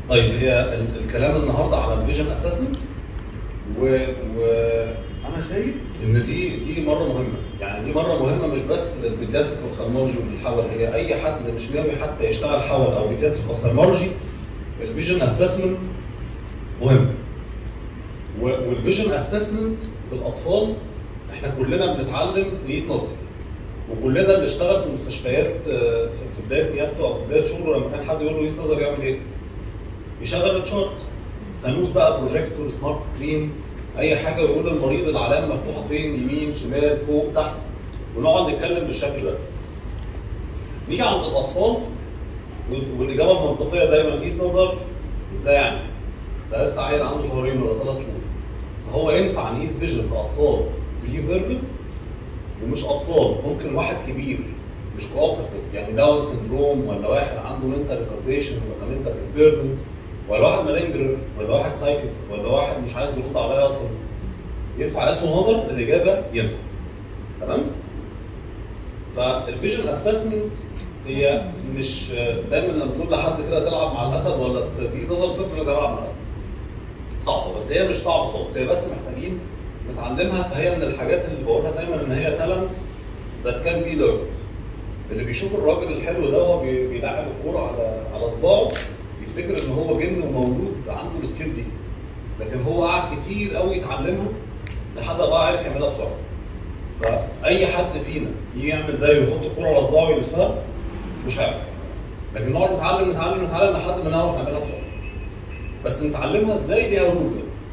طيب هي ال- الكلام النهارده على الفيجن اسسمنت و, و انا شايف ان دي دي مره مهمه يعني دي مره مهمه مش بس للبيدياتريك اوفثالمولوجي والحول هي اي حد مش ناوي حتى يشتغل حول او بيدياتريك اوفثالمولوجي الفيجن اسسمنت مهم و- والفيجن اسسمنت في الاطفال احنا كلنا بنتعلم نقيس نظري وكلنا بنشتغل في مستشفيات آه، في في بدايه نيابته او في بدايه شغله لما كان حد يقول له قيس نظري يعمل ايه؟ يشغل التشارت فانوس بقى بروجيكتور سمارت سكرين اي حاجه يقول للمريض العلامه مفتوحه فين يمين شمال فوق تحت ونقعد نتكلم بالشكل ده نيجي عند الاطفال وال- والاجابه المنطقيه دايما قيس نظر ازاي يعني؟ ده لسه عيل عنده شهرين ولا ثلاث شهور فهو ينفع نقيس فيجن لاطفال بري فيربل ومش اطفال ممكن واحد كبير مش كوبرتيف يعني داون سندروم ولا واحد عنده منتال ريتارديشن ولا منتال امبيرمنت ولا واحد مالينجرر ولا واحد سايكل ولا واحد مش عايز يرد عليا اصلا ينفع اسمه نظر الاجابه ينفع تمام فالفيجن اسسمنت هي مش دايما لما تقول لحد كده تلعب مع الاسد ولا تقيس نظر طفل يقول لك العب مع الاسد صعبه بس هي مش صعبه خالص هي بس محتاجين نتعلمها فهي من الحاجات اللي بقولها دايما ان هي تالنت ذات كان بي ليرن اللي بيشوف الراجل الحلو ده وهو بي- بيلعب الكوره على على صباعه يفتكر ان هو جن ومولود عنده السكيل دي لكن هو قعد كتير قوي يتعلمها لحد ما بقى عارف يعملها بسرعه فاي حد فينا يجي يعمل زيه ويحط الكوره على صباعه ويلفها مش هيعرف لكن نقعد نتعلم نتعلم نتعلم لحد ما نعرف نعملها بسرعه بس نتعلمها ازاي ليها رولز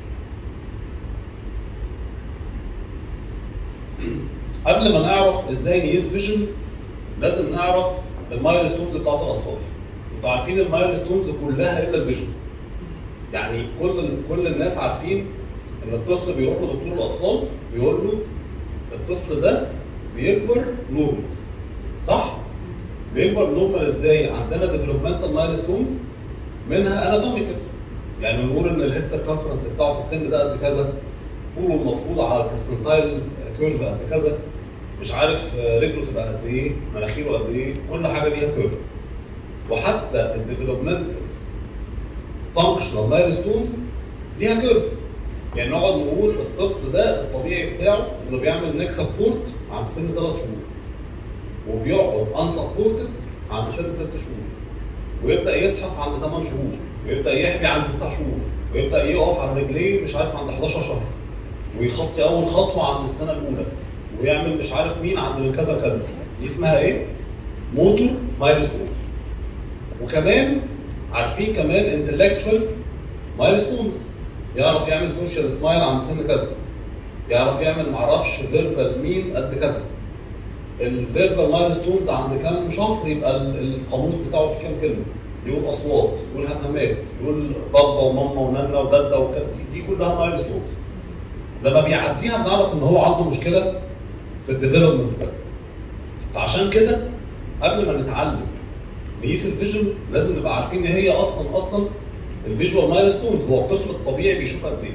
قبل ما نعرف ازاي نقيس فيجن لازم نعرف المايل ستونز بتاعت الاطفال انتوا عارفين المايل ستونز كلها الا الفيجن يعني كل كل الناس عارفين ان الطفل بيروح لدكتور الاطفال بيقول له الطفل ده بيكبر نورمال صح؟ بيكبر نورمال ازاي؟ عندنا ديفلوبمنتال مايل ستونز منها اناتوميكال يعني نقول ان الهيد سيركمفرنس بتاعه في السن ده قد كذا طوله المفروض على البرسنتايل كيرف قد كذا مش عارف آه، رجله تبقى قد ايه مناخيره قد ايه كل حاجه ليها كيرف وحتى الديفلوبمنتال فانكشنال مايلستونز ليها كيرف يعني نقعد نقول الطفل ده الطبيعي بتاعه انه بيعمل نيك سبورت عند سن ثلاث شهور وبيقعد ان سبورتد عند سن ست شهور ويبدا يزحف عند 8 شهور ويبدا يحبي عند 9 شهور ويبدا يقف على رجليه مش عارف عند 11 شهر ويخطي اول خطوه عند السنه الاولى ويعمل مش عارف مين عند من كذا لكذا دي اسمها ايه؟ موتور مايلستونز وكمان عارفين كمان انتلكتشوال مايلستونز يعرف يعمل سوشيال سمايل عند سن كذا يعرف يعمل معرفش فيربال مين قد كذا الفيربال مايلستونز عند كام شهر يبقى ال- القاموس بتاعه فيه كام كلمه يقول اصوات يقول همهمات يقول بابا وماما ونانا ودادا وكده دي كلها مايلستونز لما بيعديها بنعرف ان هو عنده مشكله في الديفلوبمنت ده فعشان كده قبل ما نتعلم نقيس الفيجن لازم نبقى عارفين ان هي اصلا اصلا الفيجوال مايلستونز هو الطفل الطبيعي بيشوف قد ايه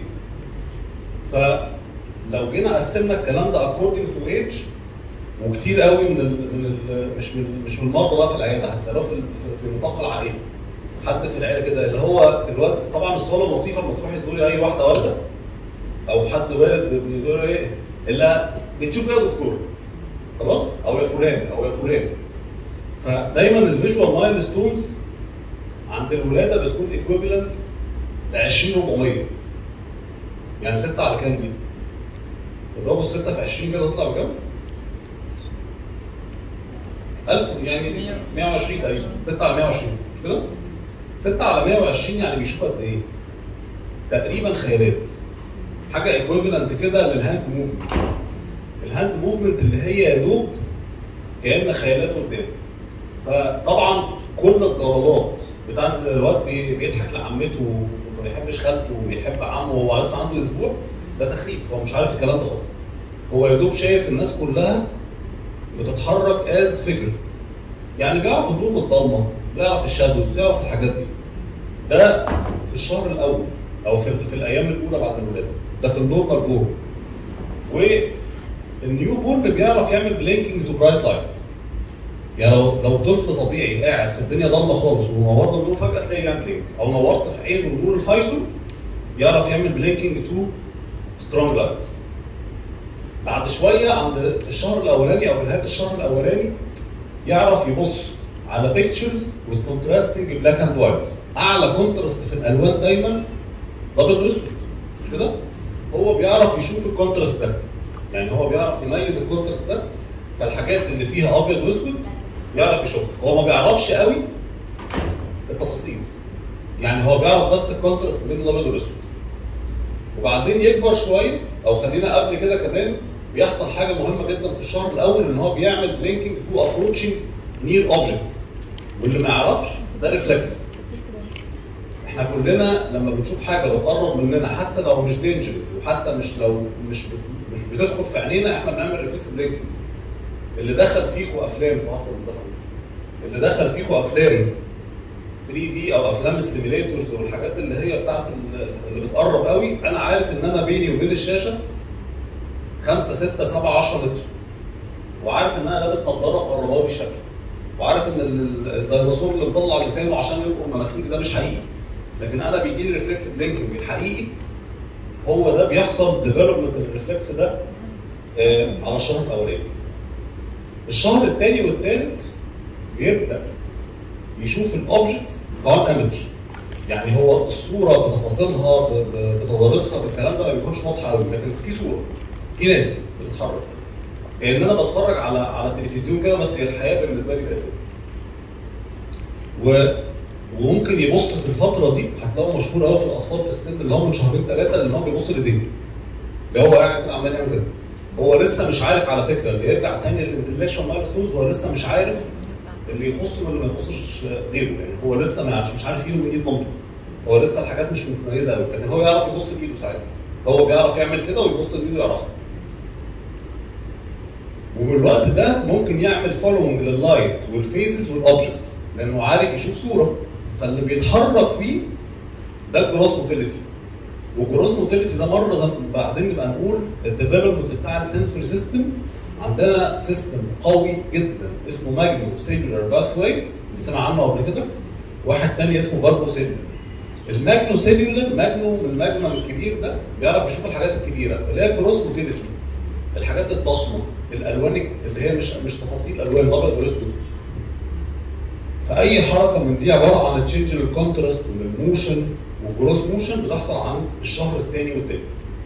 فلو جينا قسمنا الكلام ده اكوردنج تو ايج وكتير قوي من ال من ال مش من مش من المرضى بقى في العياده هتسالوه في في- في نطاق العائله حد في العيله كده اللي هو الواد طبعا السؤال اللطيفه لما تروحي تقولي اي واحده والده او حد والد بيقول ايه الا بتشوف ايه يا دكتور خلاص او يا فلان او يا فلان فدايما الفيجوال مايل ستونز عند الولاده بتكون ايكويفالنت ل 20400 يعني 6 على كام دي؟ اضربوا الستة في 20 كده تطلع بكام؟ 1000 يعني 120 تقريبا 6 على 120 مش كده؟ 6 على 120 يعني بيشوف قد ايه؟ تقريبا خيالات حاجه ايكويفالنت كده للهاند موفمنت الهاند موفمنت اللي هي يا دوب كأن خيالات قدام فطبعا كل الضلالات بتاعت الواد بي- بيضحك لعمته وما بيحبش خالته وبيحب عمه وهو لسه عنده اسبوع ده تخريف هو مش عارف الكلام ده خالص هو يا دوب شايف الناس كلها بتتحرك از فيجرز يعني بيعرف النور من الضلمه بيعرف الشادوز بيعرف الحاجات دي ده في الشهر الاول او في, في الايام الاولى بعد الولاده ده في النورمال جوه والنيو بورن بيعرف يعمل بلينكينج تو برايت لايت يعني لو لو طفل طبيعي قاعد في الدنيا ضلمه خالص ونورنا النور فجاه تلاقي بيعمل بلينك او نورت في عينه نور الفيصل يعرف يعمل بلينكينج تو سترونج لايت بعد شويه عند الشهر الاولاني او نهايه الشهر الاولاني يعرف يبص على بيكتشرز وذ كونتراستنج بلاك اند وايت اعلى كونتراست في الالوان دايما ابيض واسود مش كده؟ هو بيعرف يشوف الكونتراست ده يعني هو بيعرف يميز الكونتراست ده فالحاجات اللي فيها ابيض واسود يعرف يشوفها هو ما بيعرفش قوي التفاصيل يعني هو بيعرف بس الكونتراست بين الابيض والاسود وبعدين يكبر شويه او خلينا قبل كده كمان بيحصل حاجه مهمه جدا في الشهر الاول ان هو بيعمل بلينكينج تو ابروتشنج نير اوبجكتس واللي ما يعرفش ده ريفلكس احنا كلنا لما بنشوف حاجه بتقرب مننا حتى لو مش دينجر وحتى مش لو مش بت- مش بتدخل في عينينا احنا بنعمل ريفلكس بلينكينج اللي دخل فيكوا افلام صح ولا مش دخل؟ اللي دخل فيكوا افلام 3 دي او افلام السيميليتورز والحاجات اللي هي بتاعت ال- اللي بتقرب قوي انا عارف ان انا بيني وبين الشاشه 5 6 7 10 متر وعارف ان انا لابس نظاره مقربه لي شكل وعارف ان ال- الديناصور اللي مطلع لسانه عشان ينقر مناخيري ده مش حقيقي لكن انا بيجي لي ريفلكس بلينكينج الحقيقي هو ده بيحصل ديفلوبمنت الريفلكس ده آه، على الشهر الاولاني الشهر الثاني والثالث بيبدا يشوف الاوبجكت كون ايمج يعني هو الصوره بتفاصيلها ب- ب- بتضاريسها بالكلام ده ما بيكونش واضحه قوي لكن في صوره في ناس بتتحرك كان انا بتفرج على على التلفزيون كده بس هي الحياه بالنسبه لي بقت كده. و وممكن يبص في الفتره دي هتلاقوه مشهور قوي في الاطفال في السن اللي هو من شهرين ثلاثه اللي هو بيبص لايديه اللي هو قاعد كده عمال يعمل كده هو لسه مش عارف على فكره اللي يرجع تاني للانتلكشوال مايلستونز هو لسه مش عارف اللي يخصه واللي ما يخصش غيره يعني هو لسه ما يعرفش مش عارف ايده من ايد مامته هو لسه الحاجات مش متميزه قوي لكن هو يعرف يبص لايده ساعتها هو بيعرف يعمل كده ويبص لايده يعرفها ومن الوقت ده ممكن يعمل فولوينج لللايت والفيزز والاوبجكتس لانه عارف يشوف صوره فاللي بيتحرك فيه ده الجروس موتيليتي والجروس موتيليتي ده مره زي بعدين نبقى نقول الديفلوبمنت بتاع السنسوري سيستم عندنا سيستم قوي جدا اسمه ماجنو سيلولار باث واي اللي سمع عنه قبل كده واحد تاني اسمه بارفو سيلولار الماجنو سيلولار ماجنو من الماجنم الكبير ده بيعرف يشوف الحاجات الكبيره اللي هي الجروس موتيليتي الحاجات الضخمه الالوان اللي هي مش مش تفاصيل الوان ابيض واسود فاي حركه من دي عباره عن تشينج للكونتراست وللموشن والجروس موشن بتحصل عند الشهر الثاني والثالث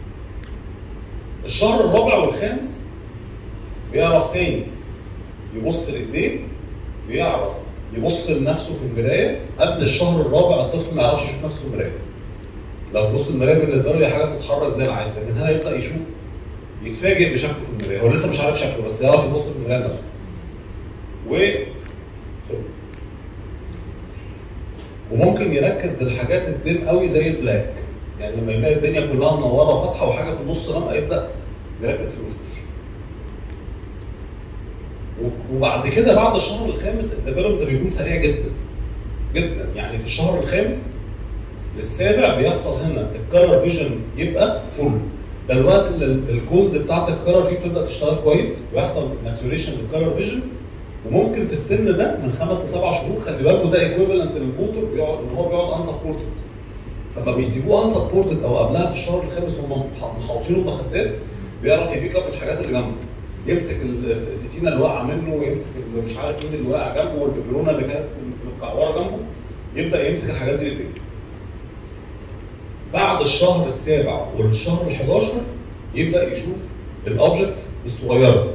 الشهر الرابع والخامس بيعرف تاني يبص لايديه بيعرف يبص لنفسه في المرايه قبل الشهر الرابع الطفل ما يعرفش يشوف نفسه في المرايه لو بص المرايه بالنسبه له هي حاجه بتتحرك زي العادي لكن هنا يبدا يشوف يتفاجئ بشكله في المرايه هو لسه مش عارف شكله بس يعرف يبص في المرايه نفسه و وممكن يركز للحاجات الديم قوي زي البلاك يعني لما يلاقي الدنيا كلها منوره وفاتحه وحاجه في النص غامقه يبدا يركز في الوشوش و- وبعد كده بعد الشهر الخامس الديفلوبمنت بيكون سريع جدا جدا يعني في الشهر الخامس للسابع بيحصل هنا الكالر فيجن يبقى فل ده الوقت اللي ال- الكونز بتاعت الكالر فيه بتبدا تشتغل كويس ويحصل ماتوريشن للكالر فيجن وممكن في السن ده من خمس لسبع شهور خلي بالكم ده ايكويفالنت للموتور بيقعد ان هو بيقعد انسبورتد لما بيسيبوه انسبورتد او قبلها في الشهر الخامس هم محاوطينه بمخدات بيعرف يبيك اب الحاجات اللي جنبه يمسك ال- ال- التتينه اللي واقعه منه يمسك اللي مش عارف مين اللي واقع جنبه والبيبرونه اللي كانت متكعوره جنبه يبدا يمسك الحاجات دي بايديه بعد الشهر السابع والشهر ال 11 يبدا يشوف الاوبجكتس الصغيره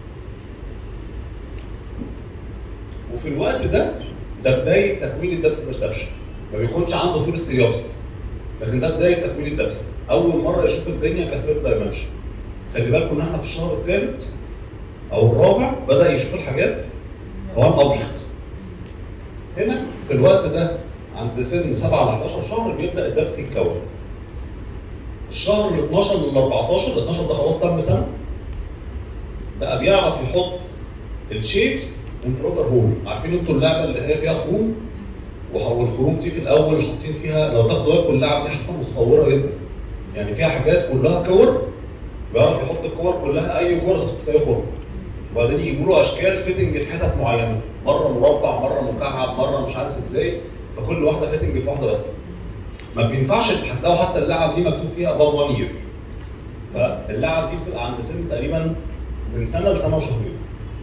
وفي الوقت ده ده بدايه تكوين الدبس بيرسبشن ما بيكونش عنده فول ستيريوبسس لكن ده بدايه تكوين الدبس اول مره يشوف الدنيا كثيرد دايمنشن خلي بالكم ان احنا في الشهر الثالث او الرابع بدا يشوف الحاجات كوان اوبجكت هنا في الوقت ده عند سن 7 ل 11 شهر بيبدا الدبس يتكون الشهر ال 12 لل 14 ال 12 ده خلاص تم سنه بقى بيعرف يحط الشيبس من بروبر هول عارفين انتوا اللعبه اللي هي فيها خروم وح- والخروم دي في الاول حاطين فيها لو تاخدوا بالكم اللعبه دي حاجه متطوره جدا يعني فيها حاجات كلها كور بيعرف يحط الكور كلها اي كور تحط فيها خرم وبعدين يجيبوا له اشكال فيتنج في حتت معينه مره مربع مره مكعب مره مش عارف ازاي فكل واحده فيتنج في واحده بس ما بينفعش هتلاقوا حتى اللعب دي مكتوب فيها above 1 year فاللعب دي بتبقى عند سن تقريبا من سنه لسنه وشهرين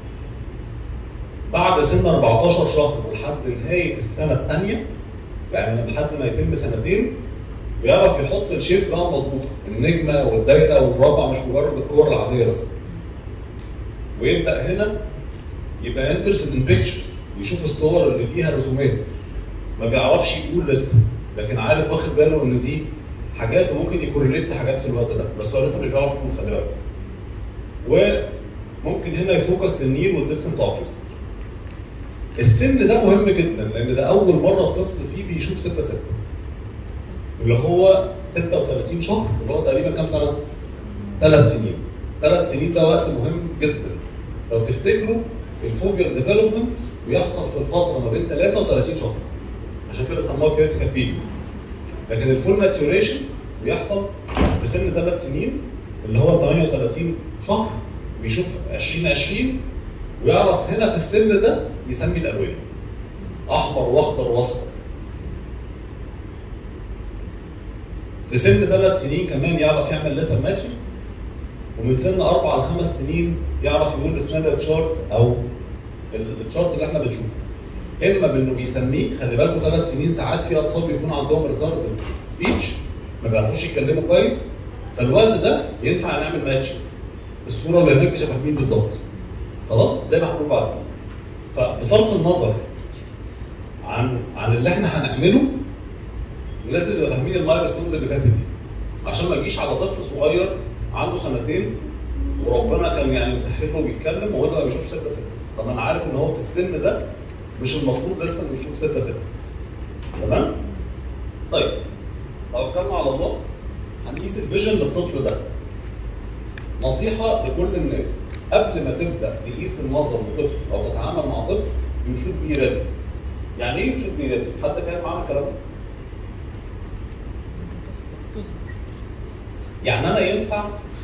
بعد سن 14 شهر ولحد نهايه السنه الثانيه يعني لحد ما يتم سنتين بيعرف يحط الشيبس بقى مظبوطه النجمه والدايره والمربع مش مجرد الكور العاديه بس ويبدا هنا يبقى انترستد ان بيكتشرز ويشوف الصور اللي فيها رسومات ما بيعرفش يقول لسه لكن عارف واخد باله ان دي حاجات ممكن يكورليت لحاجات في الوقت ده بس هو لسه مش بيعرف يقول خلي بالك وممكن هنا يفوكس للنير والديستنت اوبجكتس السن ده مهم جدا لان ده اول مره الطفل فيه بيشوف 6 6 اللي هو 36 شهر اللي هو تقريبا كام سنه؟ ثلاث سنين ثلاث سنين ده وقت مهم جدا لو تفتكروا الفوفيال ديفلوبمنت بيحصل في الفتره ما بين 33 شهر عشان كده سموها كريتيكال بيريود لكن الفول ماتيوريشن بيحصل في سن ثلاث سنين اللي هو 38 شهر بيشوف 2020 ويعرف هنا في السن ده يسمي الالوان احمر واخضر واصفر في سن ثلاث سنين كمان يعرف يعمل ليتر ماتشنج ومن سن اربع لخمس سنين يعرف يقول سناب تشارت او التشارت اللي احنا بنشوفه اما بانه بيسميه خلي بالكم ثلاث سنين ساعات في اطفال بيكون عندهم ريتارد سبيتش ما بيعرفوش يتكلموا كويس فالوقت ده ينفع نعمل ماتشنج الصوره اللي هناك شبه مين بالظبط خلاص زي ما هنقول بعد فبصرف النظر عن عن اللي احنا هنعمله لازم نبقى فاهمين المايلستونز اللي فاتت دي عشان ما تجيش على طفل صغير عنده سنتين وربنا كان يعني مسهل له بيتكلم وهو ما بيشوفش 6 6 طب انا عارف ان هو في السن ده مش المفروض لسه انه يشوف 6 6 تمام؟ طيب توكلنا على الله هنقيس الفيجن للطفل ده نصيحه لكل الناس قبل ما تبدا تقيس النظر لطفل او تتعامل مع طفل يو شود بي ريدي يعني ايه يو شود بي ريدي؟ حد فاهم معنى الكلام ده؟ يعني انا ينفع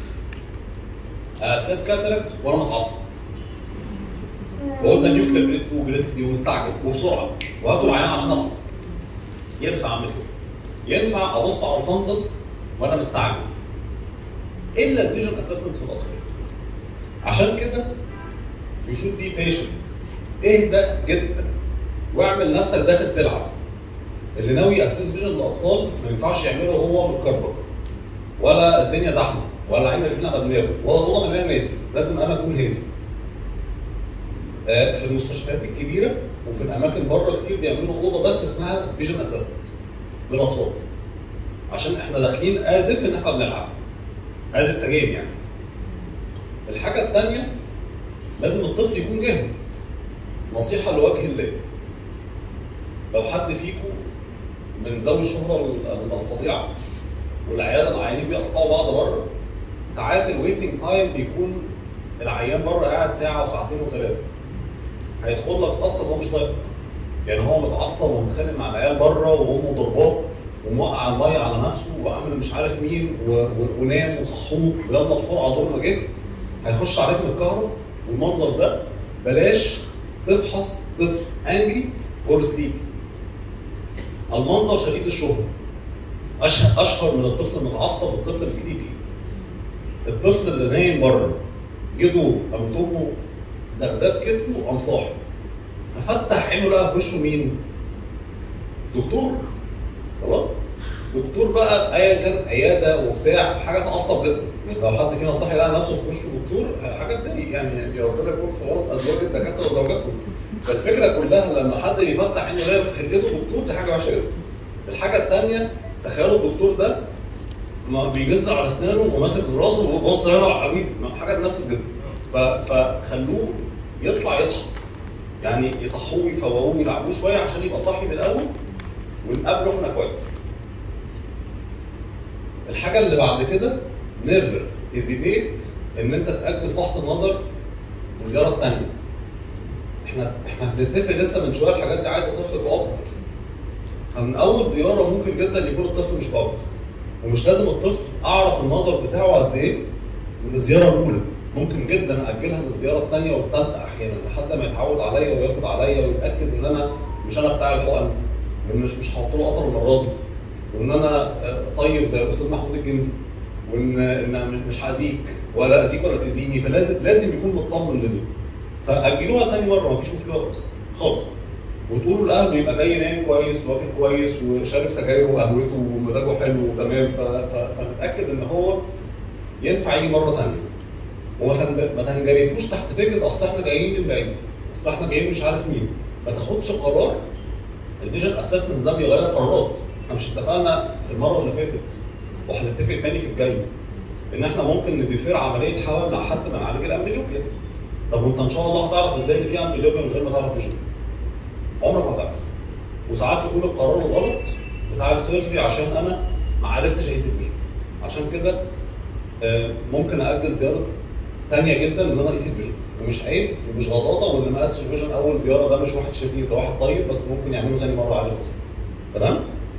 اساس كاتراكت وانا متعصب وقلنا نيوكلير بريد 2 جريد 3 ومستعجل وبسرعه وهاكل عيان عشان اخلص ينفع اعمل كده ينفع ابص على الفندس وانا مستعجل الا الفيجن اسسمنت في الاطفال عشان كده يو شود بي بيشنت اهدى جدا واعمل نفسك داخل تلعب اللي ناوي ياسس فيجن للاطفال ما ينفعش يعمله وهو متكبر ولا الدنيا زحمه ولا عين الاثنين على دماغه ولا الاوضه مليانه ناس لازم انا اكون هادي آه، في المستشفيات الكبيره وفي الاماكن بره كتير بيعملوا اوضه بس اسمها فيجن اسسمنت للاطفال عشان احنا داخلين اسف ان احنا بنلعب از جيم يعني الحاجه الثانيه لازم الطفل يكون جاهز نصيحه لوجه الله لو حد فيكم من ذوي الشهره الفظيعه والعياده العيانين بيقطعوا بعض بره ساعات الويتنج تايم بيكون العيان بره قاعد ساعه وساعتين وثلاثه هيدخل لك اصلا هو مش طايق يعني هو متعصب ومتخانق مع العيال بره وامه ضرباه وموقع الميه على نفسه وعامل مش عارف مين و... و... ونام وصحوه ويلا بسرعه دور ما جه هيخش عليك من الكهرباء والمنظر ده بلاش تفحص طفل انجري اور سليب المنظر شديد الشهره أشهر, اشهر من الطفل المتعصب والطفل السليبي الطفل اللي نايم بره جه دور قامت امه زرداه في كتفه وقام صاحي ففتح عينه لقى في وشه مين؟ دكتور خلاص؟ دكتور بقى ايا كان عياده وبتاع حاجه تعصب جدا يعني لو حد فينا صاحي لقى نفسه في وشه دكتور حاجه تضايق يعني يعني ربنا يكون في عون ازواج الدكاتره وزوجاتهم فالفكره كلها لما حد بيفتح عينه يلاقي في خلقته دكتور دي حاجه وحشه جدا الحاجه الثانيه تخيلوا الدكتور ده ما بيجز على اسنانه وماسك راسه وبص هنا يا حبيبي حاجه تنفس جدا فخلوه يطلع يصحى يعني يصحوه يفوقوه يلعبوه شويه عشان يبقى صاحي من الاول ونقابله احنا كويس. الحاجه اللي بعد كده نيفر هيزيتيت ان انت تاجل فحص النظر للزياره الثانيه. احنا احنا بنتفق لسه من شويه الحاجات دي عايزه طفل كوابتر. فمن اول زياره ممكن جدا يكون الطفل مش كوابتر. ومش لازم الطفل اعرف النظر بتاعه قد ايه من الزياره الاولى. ممكن جدا اجلها للزياره الثانيه والثالثه احيانا لحد ما يتعود عليا وياخد عليا ويتاكد ان انا مش انا بتاع الحقن وان مش مش هحط له قطر المره دي وان انا آه، طيب زي الاستاذ محمود الجندي وان ان مش هاذيك ولا اذيك ولا تاذيني فلازم لازم يكون مطمن لدي فاجلوها ثاني مره مفيش مشكله خالص خالص وتقولوا لاهله يبقى جاي نايم كويس واكل كويس وشارب سجايره وقهوته ومزاجه حلو وتمام ف- ف- فنتاكد ان هو ينفع يجي مره ثانيه وما تنج- ما تنجرفوش تحت فكره اصل احنا جايين من بعيد اصل احنا جايين مش عارف مين ما تاخدش قرار الفيجن اسسمنت ده بيغير قرارات احنا مش اتفقنا في المره اللي فاتت وهنتفق تاني في الجاي ان احنا ممكن نديفير عمليه حول لحد ما نعالج الامبليوبيا طب وانت ان شاء الله هتعرف ازاي ان في امبليوبيا من غير ما تعرف فيجن عمرك ما تعرف وساعات يكون القرار الغلط بتاع السيرجري عشان انا ما عرفتش اقيس الفيجن عشان كده آه، ممكن اجل زياره ثانيه جدا ان انا اقيس الفيجن ومش عيب ومش غلطه وان ما قاسش الفيجن اول زياره ده مش واحد شرير ده واحد طيب بس ممكن يعمله ثاني مره عادي خالص تمام؟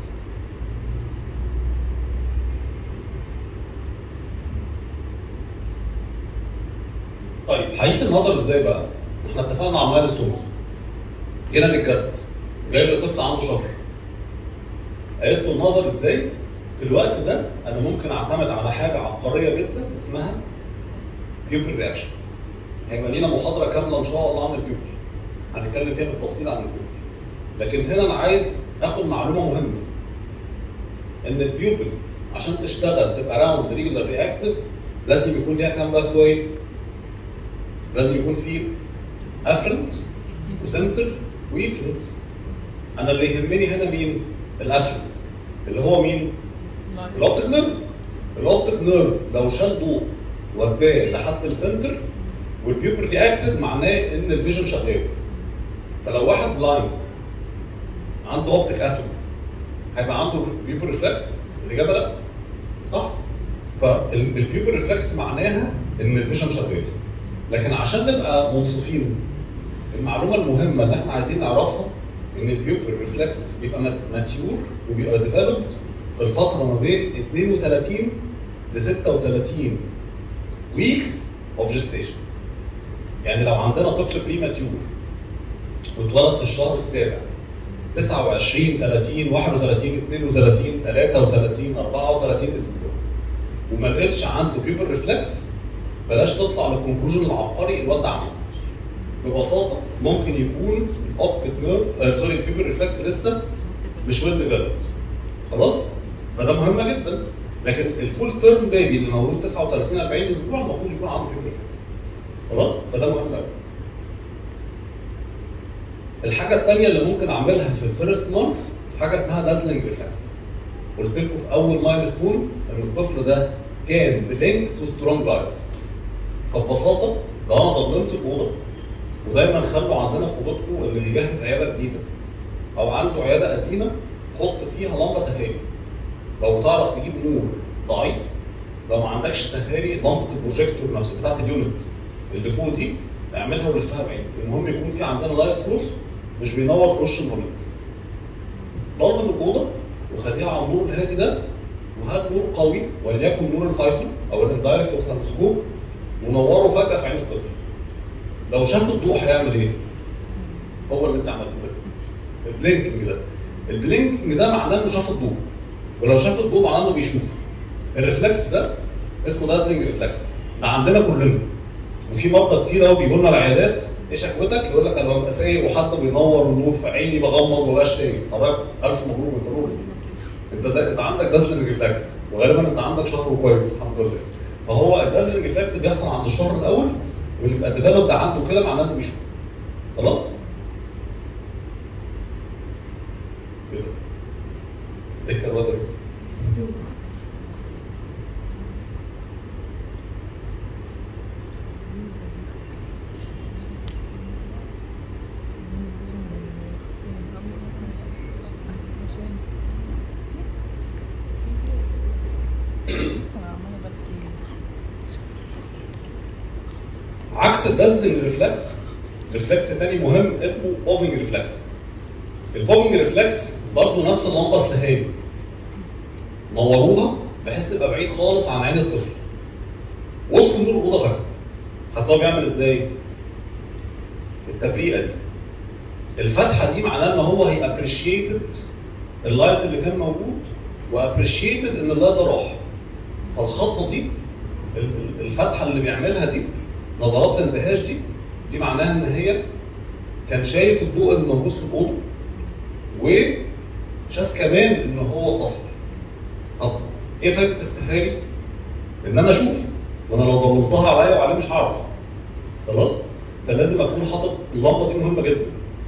طيب هقيس النظر ازاي بقى؟ احنا اتفقنا على مايل ستونز جينا للجد جايب لي طفل عنده شهر قيست له النظر ازاي؟ في الوقت ده انا ممكن اعتمد على حاجه عبقريه جدا اسمها بيوبل رياكشن هيبقى لينا محاضره كامله ان شاء الله عن البيوبل هنتكلم فيها بالتفصيل عن البيوبل لكن هنا انا عايز اخد معلومه مهمه ان البيوبل عشان تشتغل تبقى راوند ريجولار رياكتيف لازم يكون ليها كام باث واي لازم يكون في افرنت وسنتر ويفرنت انا اللي يهمني هنا مين؟ الافرنت اللي هو مين؟ الاوبتيك نيرف الاوبتيك نيرف لو شال ضوء وداه لحد السنتر والبيوبر رياكتد معناه ان الفيجن شغال فلو واحد بلايند عنده اوبتيك اتروفي هيبقى عنده بيوبر ريفلكس الاجابه لا صح فالبيوبر ريفلكس معناها ان الفيجن شغال لكن عشان نبقى منصفين المعلومه المهمه اللي احنا عايزين نعرفها ان البيوبر ريفلكس بيبقى ماتيور وبيبقى ديفلوبد في الفتره ما بين 32 ل 36 ويكس اوف جيستيشن يعني لو عندنا طفل بري ماتيور واتولد في الشهر السابع 29 30 31 32 33 34 اسبوع وما لقيتش عنده بيبر ريفلكس بلاش تطلع للكونكلوجن العبقري الواد ده عنده ببساطه ممكن يكون الاوبتيك نيرف سوري البيبر ريفلكس لسه مش ويل ديفلوبد خلاص فده مهم جدا لكن الفول تيرم بيبي اللي مولود 39 40 اسبوع المفروض يكون عنده بيبر ريفلكس خلاص فده مهم قوي الحاجه الثانيه اللي ممكن اعملها في الفيرست مانث حاجه اسمها دازلنج ريفلكس قلت لكم في اول مايل ستون ان الطفل ده كان بلينك تو سترونج لايت فببساطه لو انا ضلمت الاوضه ودايما خلوا عندنا في اوضتكم اللي بيجهز عياده جديده او عنده عياده قديمه حط فيها لمبه سهاري لو تعرف تجيب نور ضعيف لو ما عندكش سهاري لمبه البروجيكتور نفسها بتاعت اليونت اللي فوق دي اعملها ولفها بعيد المهم يكون في عندنا لايت سورس مش بينور في وش المريض ضلم الاوضه وخليها على النور الهادي ده وهات نور قوي وليكن نور الفايسون او الاندايركت اوف سانسكوب ونوره فجاه في عين الطفل لو شاف الضوء هيعمل ايه؟ هو اللي انت عملته ده البلينكينج ده البلينكينج ده معناه انه شاف الضوء ولو شاف الضوء معناه انه بيشوف الريفلكس ده اسمه دازلنج ريفلكس ده عندنا كلنا وفي مرضى كتير قوي بيجوا لنا العيادات ايه شكوتك؟ يقول لك انا ببقى سايق وحد بينور النور في عيني بغمض ومبقاش شايف حضرتك الف مبروك انت نور انت زي انت عندك دازلنج ريفلكس وغالبا انت عندك شهر كويس الحمد لله فهو الدازلنج ريفلكس بيحصل عند الشهر الاول واللي بيبقى ديفلوبد عنده كده معناه انه بيشوف خلاص؟ ايه ده؟ ايه الكروته دي؟ عكس الدازلنج ريفلكس ريفلكس تاني مهم اسمه بوبنج ريفلكس البوبنج ريفلكس برضه نفس اللمبه السهامي نوروها بحيث تبقى بعيد خالص عن عين الطفل وصل نور الاوضه فجاه هتلاقيه بيعمل ازاي؟ التبريئه دي الفتحه دي معناه ان هو هي ابريشيتد اللايت اللي كان موجود وابريشيتد ان اللايت ده راح فالخطه دي ال- ال- الفتحه اللي بيعملها دي نظرات الاندهاش دي دي معناها ان هي كان شايف الضوء اللي موجود في الاوضه وشاف كمان ان هو طفل طب ايه فايده السحاري؟ ان انا اشوف وانا لو ضلمتها عليا وعليه مش هعرف خلاص؟ فلازم اكون حاطط اللمبه دي مهمه جدا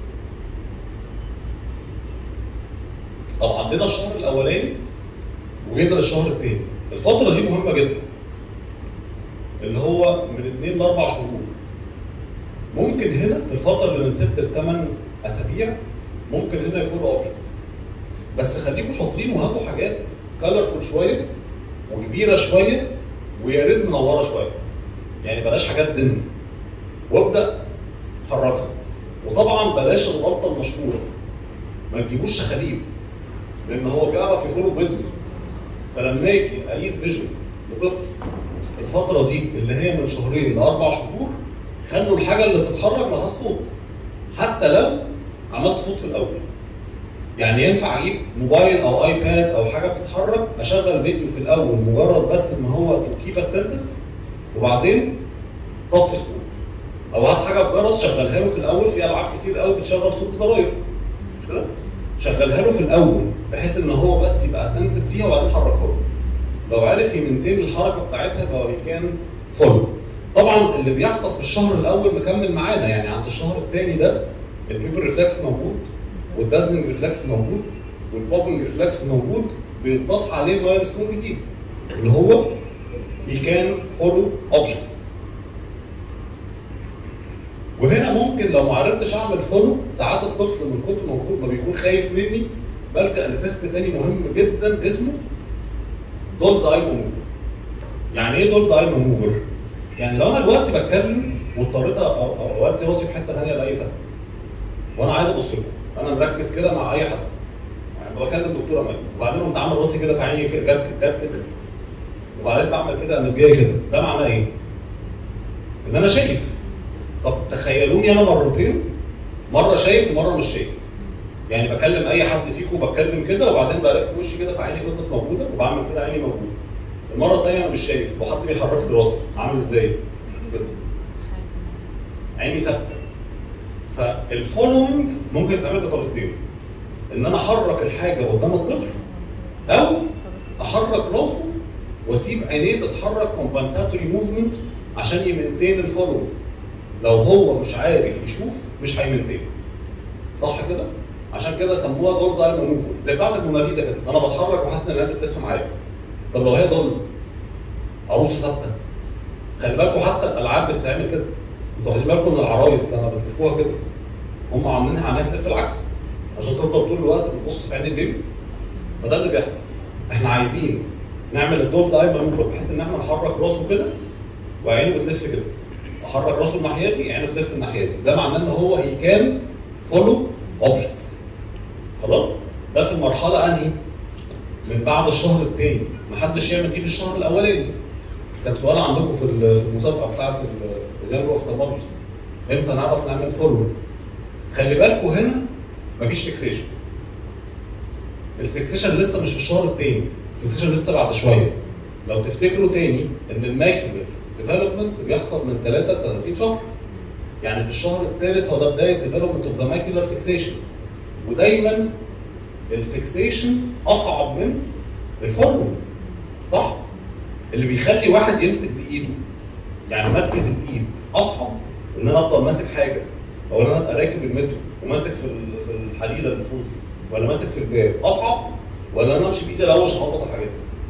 طب عندنا الشهر الاولاني وجينا للشهر الثاني الفتره دي مهمه جدا اللي هو من اثنين لاربع شهور ممكن هنا في الفتره اللي من ست لثمان اسابيع ممكن هنا يكون اوبجكتس بس خليكم شاطرين وهاتوا حاجات كلرفول شويه وكبيره شويه ويا ريت منوره شويه يعني بلاش حاجات دم وابدا حركها وطبعا بلاش الغلطه المشهوره ما تجيبوش شخاليل لان هو بيعرف يفولو بوزن فلما اجي اقيس فيجن لطفل الفتره دي اللي هي من شهرين لاربع شهور خلوا الحاجه اللي بتتحرك ملهاش صوت حتى لو عملت صوت في الاول يعني ينفع اجيب موبايل او ايباد او حاجه بتتحرك اشغل فيديو في الاول مجرد بس ان هو كيب اتنتف وبعدين طفي الصوت او هات حاجه بجرس شغلها له في الاول في العاب كتير قوي بتشغل صوت بزراير مش كده؟ شغلها له في الاول بحيث ان هو بس يبقى اتنتف ليها وبعدين حركها له لو عرف يمنتين الحركه بتاعتها يبقى كان فل طبعا اللي بيحصل في الشهر الاول مكمل معانا يعني عند الشهر الثاني ده البيبر ريفلكس موجود والدازنج ريفلكس موجود والبوبنج ريفلكس موجود بيتضاف عليه مايلستون جديد اللي هو he can follow objects وهنا ممكن لو ما عرفتش اعمل فولو ساعات الطفل من كتر موجود ما بيكون خايف مني بلجا لتست تاني مهم جدا اسمه دولز اي مانوفر يعني ايه دولز اي مانوفر؟ يعني لو انا دلوقتي بتكلم واضطريت أ- أ- اودي راسي في حته ثانيه لاي سبب وانا عايز ابص لكم انا مركز كده مع اي حد يعني بكلم دكتوره مي وبعدين قمت عامل راسي كده في عيني كده جت جت كده وبعدين بعمل كده قامت جايه كده ده معناه ايه؟ ان انا شايف طب تخيلوني انا مرتين مره شايف ومره مش شايف يعني بكلم اي حد فيكم بتكلم كده وبعدين بلاقي في وشي كده في عيني فضلت موجوده وبعمل كده عيني موجوده المره الثانيه انا مش شايف وحد بيحرك لي راسي عامل ازاي؟ كده عيني ثابته فالفولوينج ممكن يتعمل بطريقتين ان انا احرك الحاجه قدام الطفل او احرك راسه واسيب عينيه تتحرك كومبنساتوري موفمنت عشان يمنتين الفولوينج لو هو مش عارف يشوف مش هيمنتين صح كده؟ عشان كده سموها دولز اي مانوفر زي بتاعت الموناليزا كده انا بتحرك وحاسس ان العين بتلف معايا طب لو هي ضل عروسه ثابته خلي بالكم حتى الالعاب بتتعمل كده انتوا واخدين بالكم ان العرايس لما بتلفوها كده هم عاملينها عينيها تلف العكس عشان تفضل طول الوقت بتبص في عين البيبي فده اللي بيحصل احنا عايزين نعمل الدولز اي مانوفر بحيث ان احنا نحرك راسه كده وعينه بتلف كده احرك راسه ناحيتي عينه تلف ناحيتي ده معناه ان هو هي كان فولو اوبجكتس خلاص ده في المرحله انهي من بعد الشهر الثاني محدش يعمل دي في الشهر الاولاني كان سؤال عندكم في ال- في المسابقه بتاعت الجنرال اوفتالمولوجيست امتى نعرف نعمل فولو خلي بالكم هنا مفيش فيكسيشن الفيكسيشن لسه مش في الشهر الثاني الفيكسيشن لسه بعد شويه لو تفتكروا تاني ان الماكيولر ديفلوبمنت بيحصل من 3 ل 30 شهر يعني في الشهر الثالث هو ده بدايه ديفلوبمنت اوف ذا ماكيولر فيكسيشن ودايما الفيكسيشن اصعب من الفورم صح؟ اللي بيخلي واحد يمسك بايده يعني مسكه الايد اصعب ان انا افضل ماسك حاجه او ان انا ابقى راكب المترو وماسك في ال- في الحديده اللي فوقي ولا ماسك في الباب اصعب ولا انا امشي بايدي الاول عشان اخبط الحاجات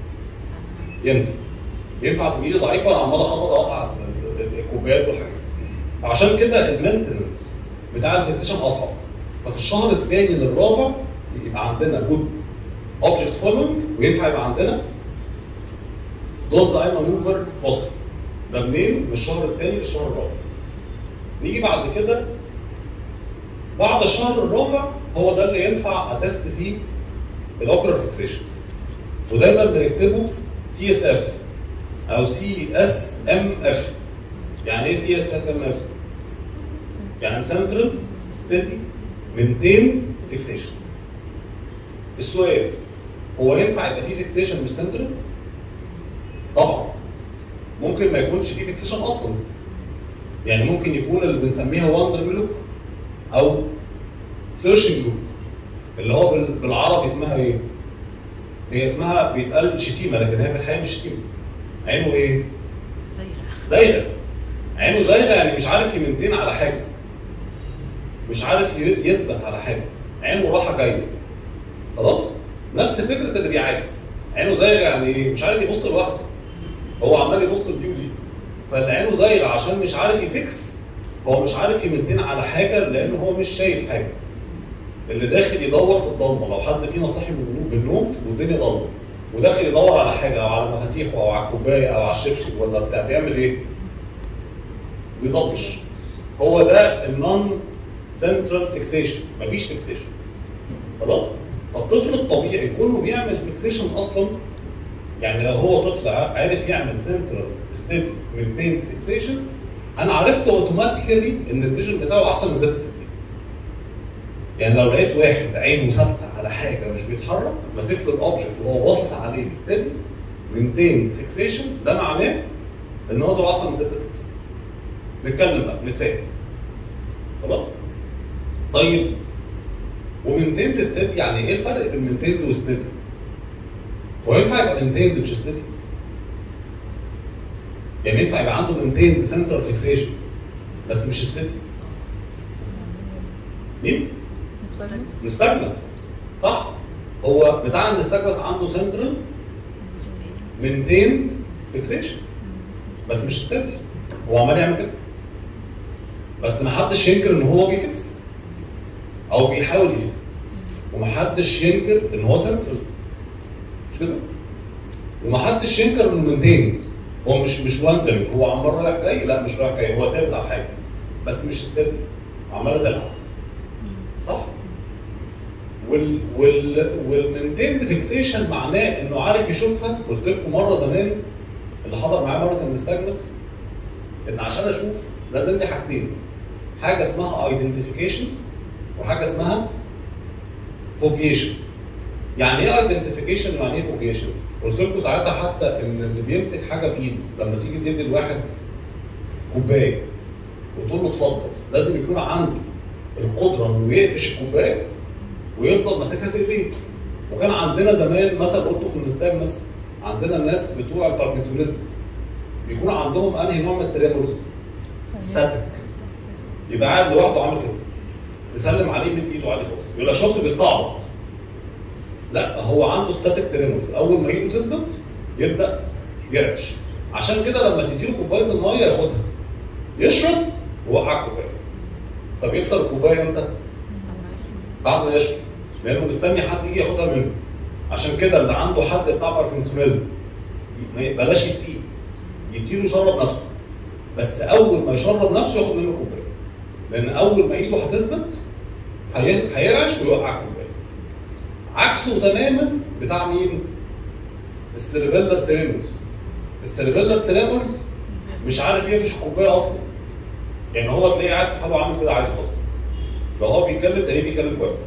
ينفع ينفع تبقى ايدي ضعيفه وانا عمال اخبط اوقع الكوبايات والحاجات عشان كده المينتنس بتاع الفيكسيشن اصعب ففي الشهر الثاني للرابع يبقى عندنا جود اوبجكت فولوينج وينفع يبقى عندنا دوت اي مانوفر بوزيتيف ده منين؟ من الشهر الثاني للشهر الرابع نيجي بعد كده بعد الشهر الرابع هو ده اللي ينفع اتست فيه الاوكرال فيكسيشن ودايما بنكتبه سي اس اف او سي اس ام اف يعني ايه سي اس اف ام اف؟ يعني سنترال ستيدي مينتين فيكسيشن السؤال هو ينفع يبقى فيه فيكسيشن مش سنترال؟ طبعا ممكن ما يكونش فيه فيكسيشن اصلا يعني ممكن يكون اللي بنسميها واندر لوب او سيرشنج لوب اللي هو بال- بالعربي اسمها ايه؟ هي اسمها بيتقال شتيمه لكن هي في الحقيقه مش شتيمه عينه ايه؟ زايغه عينه زايغه يعني مش عارف يمنتين على حاجه مش عارف ي- يثبت على حاجه عينه رايحه جايه خلاص نفس فكره اللي بيعاكس عينه زايغه يعني ايه مش عارف يبص لوحده هو عمال يبص لدي ودي فاللي عينه زايغه عشان مش عارف يفكس هو مش عارف يمنتين على حاجه لان هو مش شايف حاجه اللي داخل يدور في الضلمه لو حد فينا صاحي من النوم- بالنوم والدنيا ضلمه وداخل يدور على حاجه او على مفاتيحه او على الكوبايه او على الشبشب ولا بتاع بيعمل ايه؟ بيضبش هو ده النون سنترال فيكسيشن مفيش فيكسيشن خلاص فالطفل الطبيعي كونه بيعمل فيكسيشن اصلا يعني لو هو طفل عارف يعمل سنترال ستيدي من اثنين فيكسيشن انا عرفت اوتوماتيكالي ان الفيجن بتاعه احسن من زد 60 يعني لو لقيت واحد عينه ثابته على حاجه مش بيتحرك ماسك له الاوبجكت وهو باصص عليه ستيدي من فيكسيشن ده معناه ان نظره احسن من زد 60 نتكلم بقى نتفاهم خلاص طيب ومنتند ستيدي يعني ايه الفرق بين منتند وستيدي؟ هو ينفع يبقى منتند مش ستيدي؟ يعني ينفع يبقى عنده منتند سنترال فيكسيشن بس مش ستيدي مين؟ نستجمس صح؟ هو بتاع النستجمس عنده سنترال منتند فيكسيشن بس مش ستيدي هو عمال يعمل كده بس ما حدش ينكر ان هو بيفكس او بيحاول يفكس ومحدش ينكر ان هو سنترال مش كده؟ ومحدش ينكر انه منتيند هو مش مش واندرنج هو عمال رايح جاي لا مش رايح جاي هو ثابت على حاجه بس مش ستيدي عماله تلعب صح؟ وال وال والمنتيند فيكسيشن معناه انه عارف يشوفها قلت لكم مره زمان اللي حضر معايا مره كان مستجمس ان عشان اشوف لازم لي حاجتين حاجه اسمها ايدنتيفيكيشن وحاجه اسمها فوفيشن يعني ايه ايدنتيفيكيشن ويعني ايه فوفيشن؟ قلت لكم ساعتها حتى ان اللي بيمسك حاجه بايده لما تيجي تدي لواحد كوبايه وتقول له اتفضل لازم يكون عنده القدره انه يقفش الكوبايه ويفضل ماسكها في ايديه وكان عندنا زمان مثلا قلته في الاستجمس عندنا الناس بتوع الباركنسونيزم بيكون عندهم انهي نوع من التريمورز ستاتيك يبقى قاعد لوحده عامل كده يسلم عليه من ايده عادي خالص يقول لك شفت بيستعبط لا هو عنده ستاتيك تريمورز اول ما ايده تثبت يبدا يرعش عشان كده لما تديله كوبايه الميه ياخدها يشرب ويوقع الكوبايه فبيكسر الكوبايه امتى؟ بعد ما يشرب لانه مستني حد يجي ياخدها منه عشان كده اللي عنده حد بتاع باركنسونيزم ما يبلاش يسقيه يديله يشرب نفسه بس اول ما يشرب نفسه ياخد منه كوبايه لان اول ما ايده هتثبت هي- هيرعش ويوقع الكوبايه عكسه تماما بتاع مين؟ السيربيلر تريمورز السيربيلر تريمورز مش عارف يقفش الكوبايه اصلا يعني هو تلاقيه قاعد في حاله عامل كده عادي خالص لو هو بيتكلم تلاقيه بيتكلم كويس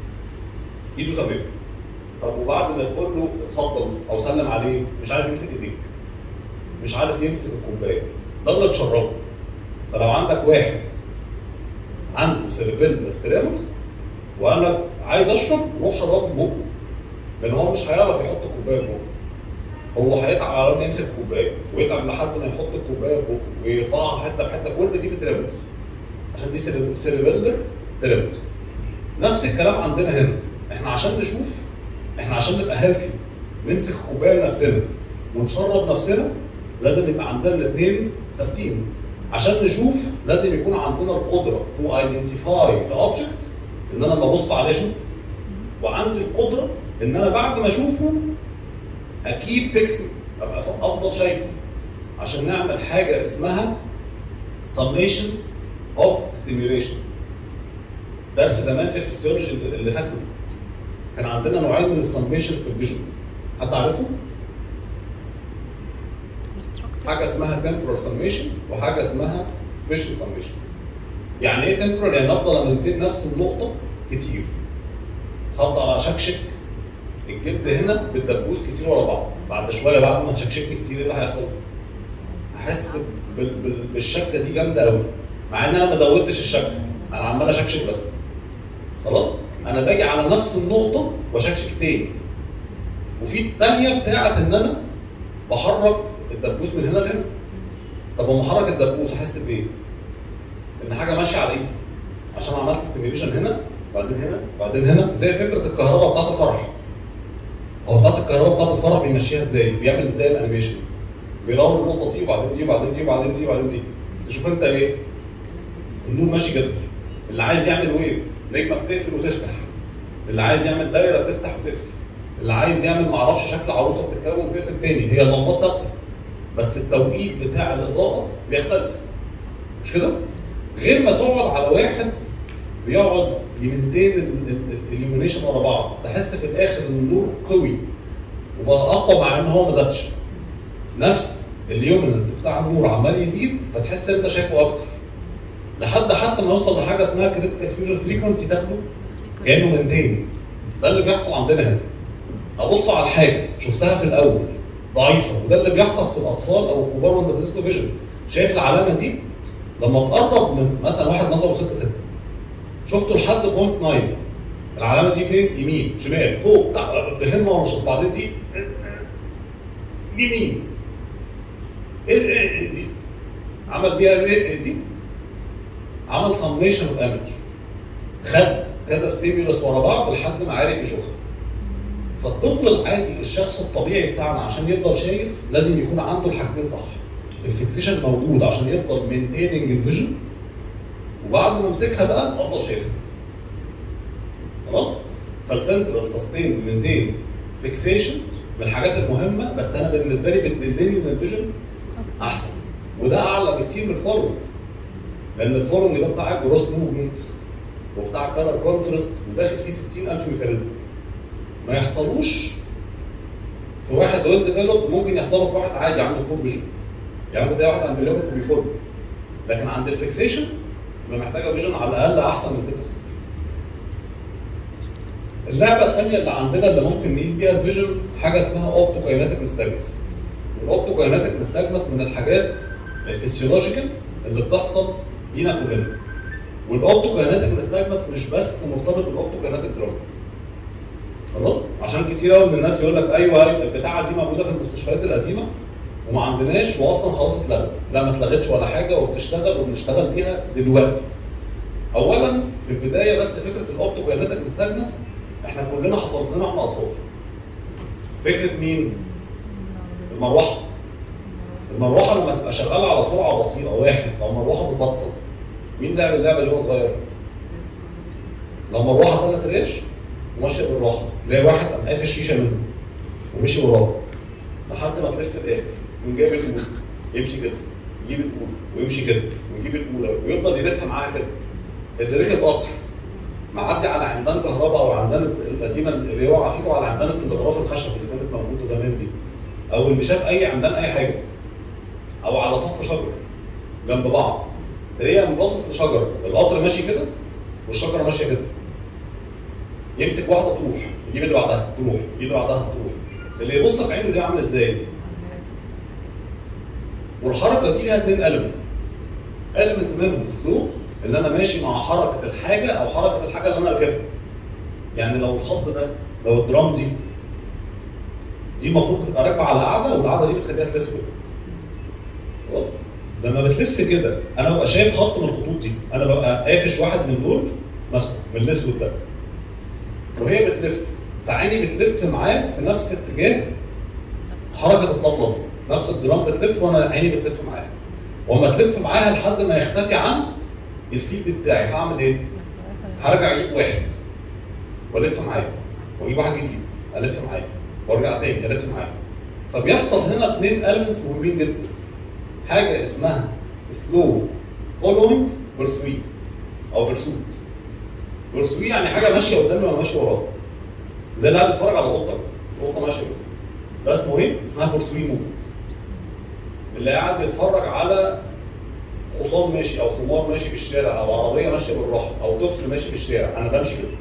ايده تمام طب وبعد ما تقول له اتفضل او سلم عليه مش عارف يمسك ايديك مش عارف يمسك الكوبايه ده اللي تشربه فلو عندك واحد عنده سيربيلر تريمورز وانا عايز اشرب روح شربه في بقه لان هو مش هيعرف يحط الكوبايه في بقه هو هيتعب على ما يمسك الكوبايه ويتعب لحد ما يحط الكوبايه في بقه ويرفعها حته بحته كل دي بتريمورز عشان دي سيرب- سيربيلر تريمورز نفس الكلام عندنا هنا احنا عشان نشوف احنا عشان نبقى هيلثي نمسك الكوبايه لنفسنا ونشرب نفسنا لازم يبقى عندنا الاثنين ثابتين عشان نشوف لازم يكون عندنا القدره تو ايدنتيفاي ذا اوبجكت ان انا لما ابص عليه اشوفه وعندي القدره ان انا بعد ما اشوفه اكيد فيكسنج ابقى ف- افضل شايفه عشان نعمل حاجه اسمها summation of stimulation درس زمان في الفسيولوجي اللي فاكره كان عندنا نوعين من السميشن في الفيجن حد عارفه؟ حاجه اسمها temporal summation وحاجه اسمها special summation يعني ايه temporal يعني افضل امنتين نفس النقطه كتير هفضل اشكشك الجلد هنا بالدبوس كتير ورا بعض بعد شويه بعد ما تشكشكني كتير ايه اللي هيحصل؟ هحس بال- بال- بالشكه دي جامده قوي مع ان انا ما زودتش الشكه انا عمال اشكشك بس خلاص انا باجي على نفس النقطه واشكشك تاني وفي الثانيه بتاعت ان انا بحرك الدبوس من هنا لهنا طب لما احرك الدبوس احس بايه؟ ان حاجه ماشيه على ايدي عشان عملت ستيميوليشن هنا وبعدين هنا وبعدين هنا زي فكره الكهرباء بتاعت الفرح هو بتاعت الكهرباء بتاعت الفرح بيمشيها ازاي؟ بيعمل ازاي الانيميشن؟ بيلون النقطه دي وبعدين دي وبعدين دي وبعدين دي وبعدين دي تشوف انت ايه؟ النور ماشي جدا اللي عايز يعمل ويف نجمه بتقفل وتفتح اللي عايز يعمل دايره بتفتح وتقفل اللي عايز يعمل معرفش شكل عروسه بتتكون وتقفل تاني هي اللمبات ثابته بس التوقيت بتاع الاضاءه بيختلف مش كده؟ غير ما تقعد على واحد بيقعد يمنتين اليومينيشن ورا بعض تحس في الاخر ان النور قوي وبقى اقوى مع ان هو ما زادش نفس اليوميننس بتاع النور عمال يزيد فتحس ان انت شايفه اكتر لحد حتى ما يوصل لحاجه اسمها كريتيكال فيوجن فريكونسي تاخده كانه منتين ده اللي بيحصل عندنا هنا ابص على الحاجه شفتها في الاول ضعيفه وده اللي بيحصل في الاطفال او الكبار وانت بتسكو فيجن شايف العلامه دي لما تقرب من مثلا واحد نظره 6 6 شفته لحد بوينت 9 العلامه دي فين؟ يمين شمال فوق تحت بهمه ونشاط بعدين دي يمين ايه ال- إيه دي؟ عمل بيها ايه دي؟ عمل سميشن اوف ايمج خد كذا ستيمولس ورا بعض لحد ما عرف يشوفها فالطفل العادي الشخص الطبيعي بتاعنا عشان يفضل شايف لازم يكون عنده الحاجتين صح الفيكسيشن موجود عشان يفضل مينتيننج الفيجن وبعد ما امسكها بقى افضل شايفها خلاص فالسنترال سستين مينتين فيكسيشن من الحاجات المهمه بس انا بالنسبه لي بتدلني ان الفيجن احسن وده اعلى بكتير من الفورم لان الفورم ده بتاع جروس موفمنت وبتاع كلر كونترست وداخل فيه 60000 ميكانيزم ما يحصلوش في واحد ويل ديفلوب ممكن يحصله في واحد عادي عنده بور فيجن يعني ممكن تلاقي واحد عنده ليبر وبيفورم لكن عند الفيكسيشن يبقى محتاجه فيجن على الاقل احسن من 66 اللعبه الثانيه اللي عندنا اللي ممكن نقيس بيها الفيجن حاجه اسمها اوبتو كايناتيك نستاجمس الاوبتو كايناتيك نستاجمس من الحاجات الفسيولوجيكال اللي بتحصل لينا كلنا والاوبتو كايناتيك نستاجمس مش بس مرتبط بالاوبتو كايناتيك دراما خلاص عشان كتير قوي من الناس يقول لك ايوه البتاعه دي موجوده في المستشفيات القديمه وما عندناش واصلا خلاص اتلغت لا ما اتلغتش ولا حاجه وبتشتغل وبنشتغل بيها دلوقتي اولا في البدايه بس فكره الاوبتو كايناتيك نستاجمس احنا كلنا حصلت لنا احنا اطفال فكره مين؟ المروحه المروحه لما تبقى شغاله على سرعه بطيئه واحد لو مروحه بتبطل مين لعب اللعبه دي وهو صغير؟ لو مروحه طلعت ريش وماشيه بالراحه تلاقي واحد قام قافش شيشه منه ومشي وراه لحد ما تلف الاخر يقوم جايب الاولى يمشي كده يجيب الاولى ويمشي كده ويجيب الاولى ويفضل يلف معاها كده اللي ركب قطر معدي على عمدان كهرباء او عمدان القديمه اللي هو عفيفه على عمدان التلغراف الخشب اللي كانت موجوده زمان دي او اللي شاف اي عمدان اي حاجه او على صف شجر جنب بعض تلاقيه باصص لشجره القطر ماشي كده والشجره ماشيه كده يمسك واحده تروح يجيب اللي بعدها تروح يجيب اللي بعدها تروح اللي يبص في عينه دي عامل ازاي؟ والحركه دي ليها اثنين المنتس المنت منهم اسلوب اللي انا ماشي مع حركه الحاجه او حركه الحاجه اللي انا راكبها يعني لو الخط ده لو الدرام دي دي المفروض تبقى راكبه على قاعده والقاعده دي بتخليها تلف كده خلاص لما بتلف كده انا ببقى شايف خط من الخطوط دي انا ببقى قافش واحد من دول ماسكه من الاسود ده وهي بتلف فعيني بتلف معاه في نفس اتجاه حركه الطبله دي نفس الدرام بتلف وانا عيني بتلف معاها واما تلف معاها لحد ما يختفي عن الفيلد بتاعي هعمل ايه؟ هرجع اجيب واحد والف معاه واجيب واحد جديد الف معاه وارجع تاني الف معاه فبيحصل هنا اثنين elements مهمين جدا حاجه اسمها سلو فولوينج برسوي او برسوت برسوي يعني حاجه ماشيه قدامي وانا ماشي وراها زي اللي قاعد بيتفرج على قطه القطه ماشيه كده. ده اسمه ايه؟ اسمها برسوي موفمنت اللي قاعد بيتفرج على حصان ماشي او حمار ماشي في الشارع او عربيه ماشيه بالراحه او طفل ماشي في الشارع انا بمشي كده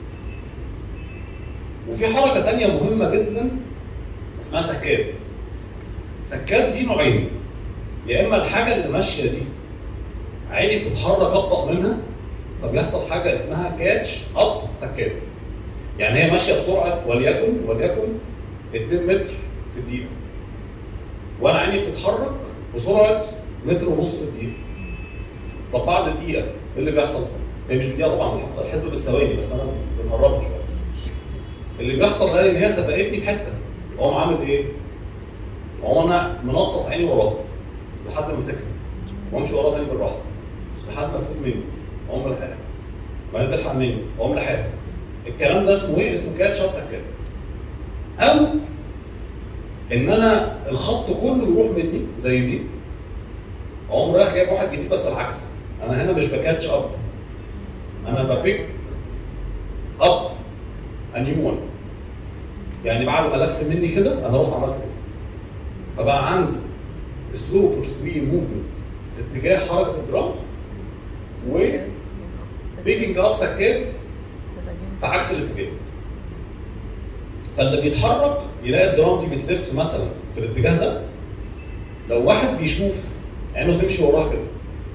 وفي حركه تانية مهمه جدا اسمها سكات سكات دي نوعين يا اما الحاجه اللي ماشيه دي عيني بتتحرك ابطا منها فبيحصل حاجه اسمها كاتش اب سكات يعني هي ماشيه بسرعه وليكن وليكن 2 متر في الدقيقه وانا عيني بتتحرك بسرعه متر ونص في الدقيقه طب بعد دقيقه ايه اللي بيحصل؟ هي مش دقيقه طبعا الحسبه بالثواني بس انا بنقربها شويه اللي بيحصل ده ان هي سبقتني بحته اقوم عامل ايه؟ اقوم انا منطط عيني وراه لحد ما مسكها وامشي وراه تاني بالراحه لحد ما تفوت مني اقوم لحقها ما تلحق مني اقوم لحقها الكلام ده اسمه ايه؟ اسمه كاتش اب سكات او ان انا الخط كله يروح مني زي دي اقوم رايح جايب واحد جديد بس العكس انا هنا مش بكاتش اب انا ببيك اب نيو ون يعني بعد ما لف مني كده انا رحت عملت كده فبقى عندي سلو بورسوي موفمنت في اتجاه حركه الدرام و بيكينج اب سكات في عكس الاتجاه فاللي بيتحرك يلاقي الدرام دي بتلف مثلا في الاتجاه ده لو واحد بيشوف عينه تمشي وراه كده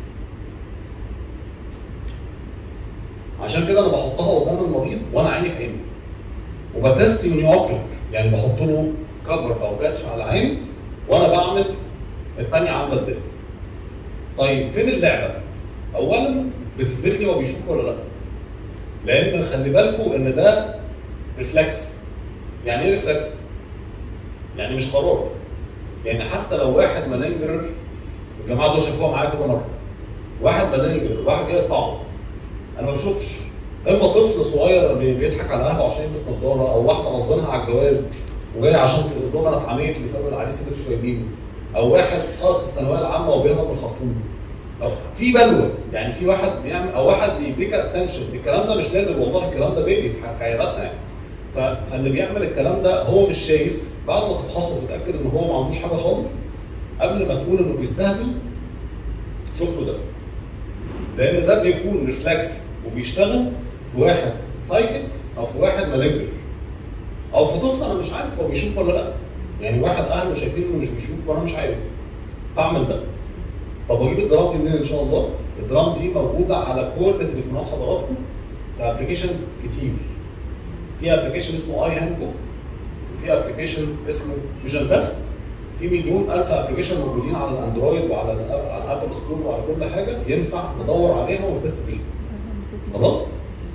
عشان كده انا بحطها قدام المريض وانا عيني في عينه وبتست يونيوكلر يعني بحط له كفر او باتش على العين وانا بعمل الثانيه عامله ازاي طيب فين اللعبه؟ اولا بتثبت لي هو بيشوف ولا لا لان خلي بالكم ان ده ريفلكس يعني ايه ريفلكس؟ يعني مش قرار يعني حتى لو واحد مانجر الجماعه دول شافوها معايا كذا مره واحد مانجر واحد جاي يستعبط انا ما بشوفش اما طفل صغير بيضحك على اهله عشان يلبس نظاره او واحده غصبانها على الجواز وجاي عشان تقول لهم انا اتعميت بسبب العريس اللي انتوا جايبينه او واحد خلص في الثانويه العامه وبيهرب من الخرطوم أو في بلوى يعني في واحد بيعمل او واحد بيبيك اتنشن الكلام ده مش نادر والله الكلام ده بيجي في عياداتنا يعني ف- فاللي بيعمل الكلام ده هو مش شايف بعد ما تفحصه وتتاكد ان هو ما عندوش حاجه خالص قبل ما تقول انه بيستهبل شوف له ده لان ده بيكون ريفلكس وبيشتغل في واحد سايكل او في واحد مالجر او في طفل انا مش عارف هو بيشوف ولا لا يعني واحد اهله شايفين انه مش بيشوف وانا مش عارف فاعمل ده طب واجيب الدرام دي منين ان شاء الله؟ الدرام دي موجوده على كل تليفونات حضراتكم في ابلكيشنز كتير في ابلكيشن اسمه اي هاند بوك وفي ابلكيشن اسمه فيجن تيست في مليون الف ابلكيشن موجودين على الاندرويد وعلى ال- على الابل ستور وعلى كل حاجه ينفع ندور عليها ونتست فيجن خلاص؟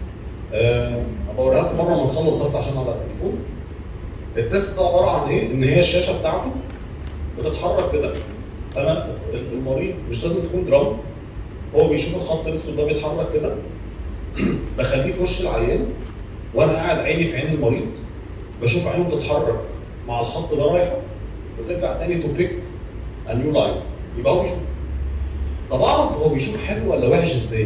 أه بوريها لكم مره ما نخلص بس عشان على التليفون التست ده عباره عن ايه؟ ان هي الشاشه بتاعته بتتحرك كده انا المريض مش لازم تكون درام هو بيشوف الخط الاسود ده بيتحرك كده بخليه في وش العيان وانا قاعد عيني في عين المريض بشوف عينه بتتحرك مع الخط ده رايحه وترجع تاني تو بيك نيو لاين يبقى هو بيشوف طب اعرف هو بيشوف حلو ولا وحش ازاي؟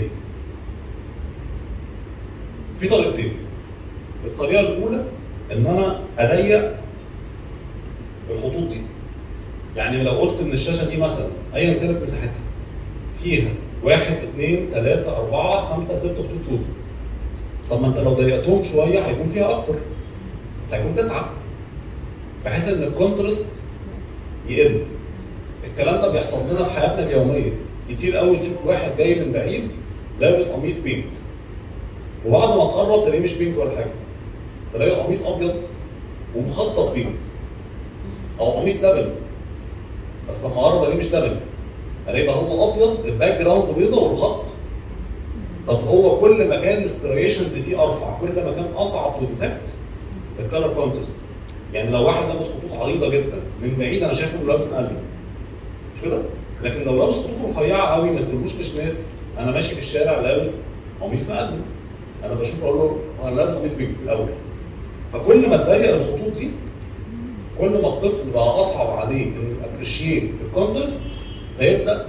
في طريقتين الطريقه الاولى ان انا اضيق الخطوط دي يعني لو قلت ان الشاشه دي مثلا ايا كانت مساحتها فيها واحد اثنين ثلاثة أربعة خمسة ست خطوط سوداء. طب ما انت لو ضيقتهم شوية هيكون فيها أكتر. هيكون تسعة. بحيث إن الكونترست يقل. الكلام ده بيحصل لنا في حياتنا اليومية. كتير قوي تشوف واحد جاي من بعيد لابس قميص بينك. وبعد ما تقرب تلاقيه مش بينك ولا حاجة. تلاقيه قميص أبيض ومخطط بينك. أو قميص لبني. بس لما اقرب الاقيه مش لبني. الاقي ده هو ابيض الباك جراوند بيضه والخط طب هو كل ما كان الستريشنز فيه ارفع كل ما كان اصعب تو ديتكت الكالر كونترست يعني لو واحد لابس خطوط عريضه جدا من بعيد انا شايف انه لابس مقلب مش كده؟ لكن لو لابس خطوط رفيعه قوي ما تقولوش مش ناس انا ماشي في الشارع لابس قميص مقلب انا بشوف اقول له انا لابس قميص بينك الاول فكل ما تضيق الخطوط دي كل ما الطفل بقى اصعب عليه انه ابريشيت الكونترست فيبدا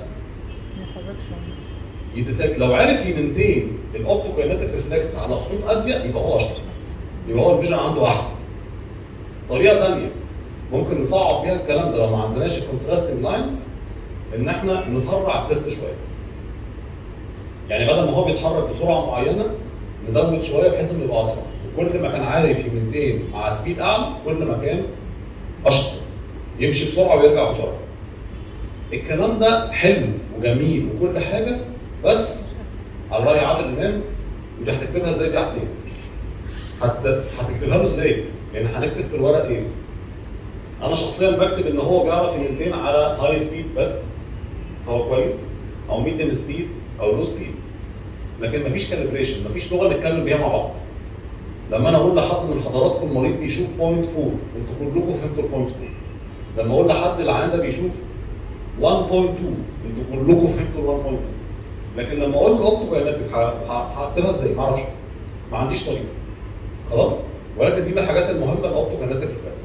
يديتكت لو عرف يمنتين الاوبتوكاينتيك ريفلكس على خطوط اضيق يبقى هو اشطر يبقى هو الفيجن عنده احسن طريقه ثانيه ممكن نصعب بيها الكلام ده لو ما عندناش الكونتراستنج لاينز ان احنا نسرع التست شويه يعني بدل ما هو بيتحرك بسرعه معينه نزود شويه بحيث انه يبقى اسرع وكل ما كان عارف يمنتين مع سبيد اعلى كل ما كان اشطر يمشي بسرعه ويرجع بسرعه الكلام ده حلو وجميل وكل حاجه بس على راي عادل امام مش هتكتبها ازاي دي يا حسين هت... هتكتبها له ازاي؟ يعني هنكتب في الورق ايه؟ انا شخصيا بكتب ان هو بيعرف يمنتين على هاي سبيد بس فهو كويس او ميديم سبيد او لو سبيد لكن مفيش كاليبريشن مفيش لغه نتكلم بيها مع بعض لما انا اقول لحد من حضراتكم المريض بيشوف 0.4 انتوا كلكم فهمتوا ال 0.4 لما اقول لحد العيان ده بيشوف 1.2 انتوا كلكم فهمتوا ال 1.2 لكن لما اقول الاوبتو كاينتيك هكتبها ازاي؟ ما اعرفش ما عنديش طريقه خلاص ولكن دي من الحاجات المهمه الاوبتو كاينتيك ريفلكس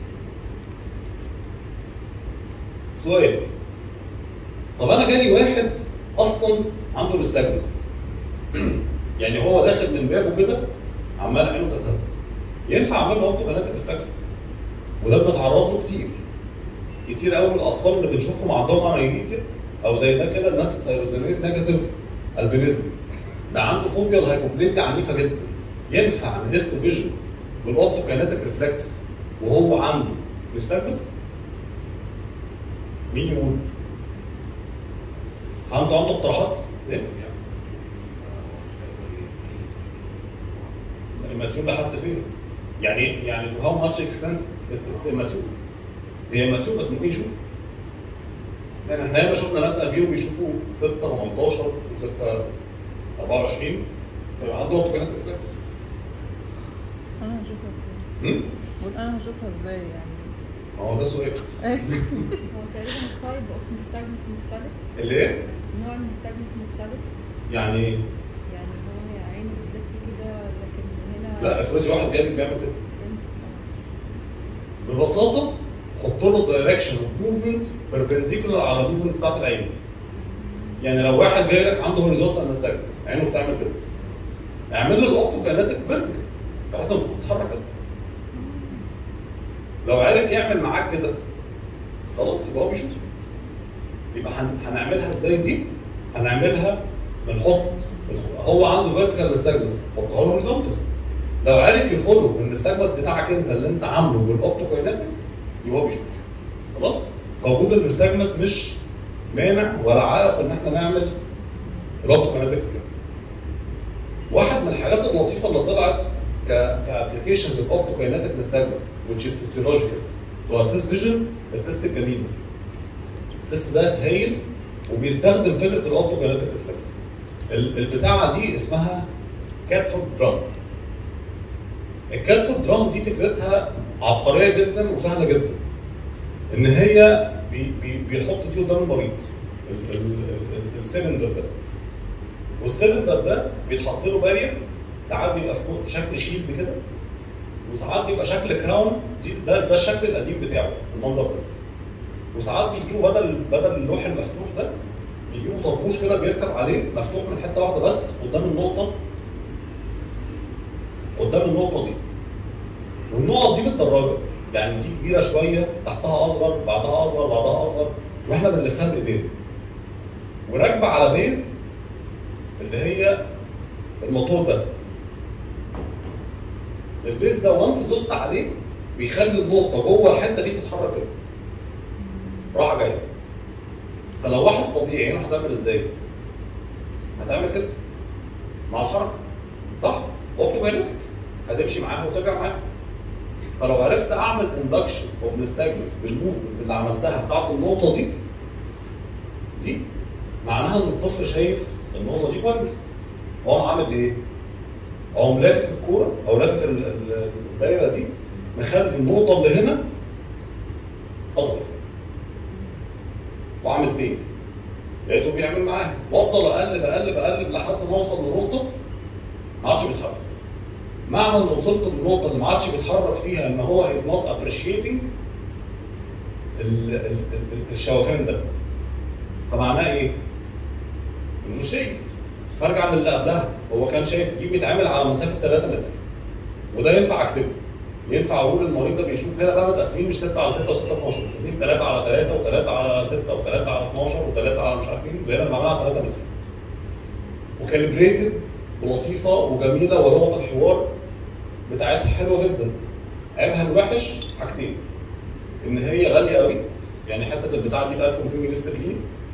سؤال طب انا جالي واحد اصلا عنده الاستاجنس يعني هو داخل من بابه كده عمال عينه تتهز ينفع اعمل له اوبتو كاينتيك ريفلكس وده بنتعرض له كتير كتير قوي من الاطفال اللي بنشوفهم عندهم انايديتيا او زي ده كده الناس التيروزينيز نيجاتيف البينيزم ده عنده فوفيال هايبوبليزيا عنيفه جدا ينفع نقيس له فيجن بالاوبتو كاينتيك ريفلكس وهو عنده نستاجنس مين يقول؟ عنده عنده اقتراحات؟ ايه؟ الماتيور لحد فين؟ يعني يعني تو هاو ماتش اكستنس اتس ماتيور هي ماتيور بس ممكن يشوف يعني احنا ياما شفنا ناس قبليهم بيشوفوا 6 18 و6 24 فيبقى عنده اوتو كانت ريفلكس انا هشوفها ازاي؟ هم؟ بقول انا هشوفها ازاي يعني ما هو ده السؤال ايه هو تقريبا التايب اوف نستاجنس مختلف اللي ايه؟ نوع النستاجنس مختلف يعني يعني هو هي عينه بتلف كده لكن هنا لا افرضي واحد جاي بيعمل كده آه. ببساطه حط له دايركشن اوف موفمنت بيربنديكولار على الموفمنت بتاعت العين يعني لو واحد جاي لك عنده هوريزونتال نستاجنس عينه بتعمل كده اعمل له الاوبتو كانتك فيرتيكال بحيث انه بتتحرك كده لو عرف يعمل معاك كده خلاص يبقى هو بيشوف يبقى هن- هنعملها ازاي دي؟ هنعملها بنحط الخ- هو عنده فيرتيكال نستاجنس حطها له هوريزونتال لو عرف يفولو النستاجنس بتاعك انت اللي انت عامله بالاوبتو كاينتك يبقى هو بيشوف خلاص فوجود النستاجنس مش مانع ولا عائق ان احنا نعمل الاوبتو كاينتك ريفلكس واحد من الحاجات اللطيفه اللي طلعت كابلكيشن للاوبتو كاينتك نستاجنس which is physiological to assess vision التست الجميل ده. التست ده هايل وبيستخدم فكره الاوبتو كاينتك ريفلكس ال- البتاعه دي اسمها كاتفورد درام الكاتفورد درام دي فكرتها عبقريه جدا وسهله جدا ان هي بي بي بيحط دي قدام المريض ال- ال- ال- السلندر ده والسلندر ده بيتحط له بارير ساعات بيبقى في في شكل شيلد كده وساعات بيبقى شكل كراون دي ده ده الشكل القديم بتاعه المنظر ده وساعات بيجيبوا بدل بدل اللوح المفتوح ده بيجيبوا طربوش كده بيركب عليه مفتوح من حته واحده بس قدام النقطه قدام النقطه دي والنقط دي متدرجه يعني دي كبيره شويه تحتها اصغر بعدها اصغر بعدها اصغر واحنا بنلفها بايدينا وراكبه على بيز اللي هي الموتور ده البيز ده وانس دوست عليه بيخلي النقطه جوه الحته دي تتحرك كده راحه جايه فلو واحد طبيعي عينه هتعمل ازاي؟ هتعمل كده مع الحركه صح؟ اوبتو كاينتك هتمشي معاها وترجع معاها فلو عرفت اعمل اندكشن اوف نستاجنس بالموفمنت اللي عملتها بتاعت النقطه دي دي معناها ان الطفل شايف النقطه دي كويس هو عامل ايه؟ هو لافف الكوره او لافف ال- ال- الدايره دي مخلي النقطه اللي هنا اصغر وعامل تاني لقيته بيعمل معاها وافضل اقلب اقلب اقلب لحد ما اوصل لنقطه ما عادش بيتحرك معنى ان وصلت للنقطه اللي ما عادش بيتحرك فيها ان هو از نوت ابريشيتنج الشوفان ده فمعناه ايه؟ انه مش شايف فارجع للي قبلها هو كان شايف دي بيتعمل على مسافه 3 متر وده ينفع اكتبه ينفع اقول المريض ده بيشوف هنا بقى متقسمين مش 6 على 6 و6 12 دي 3 على 3 و3 على 6 و3 على 12 و3 على مش عارف مين غير لما عملها 3 متر وكالبريتد ولطيفه وجميله ولغه الحوار بتاعتها حلوه جدا عيبها الوحش حاجتين ان هي غاليه قوي يعني حته البتاعه دي ب 1200 جنيه استرليني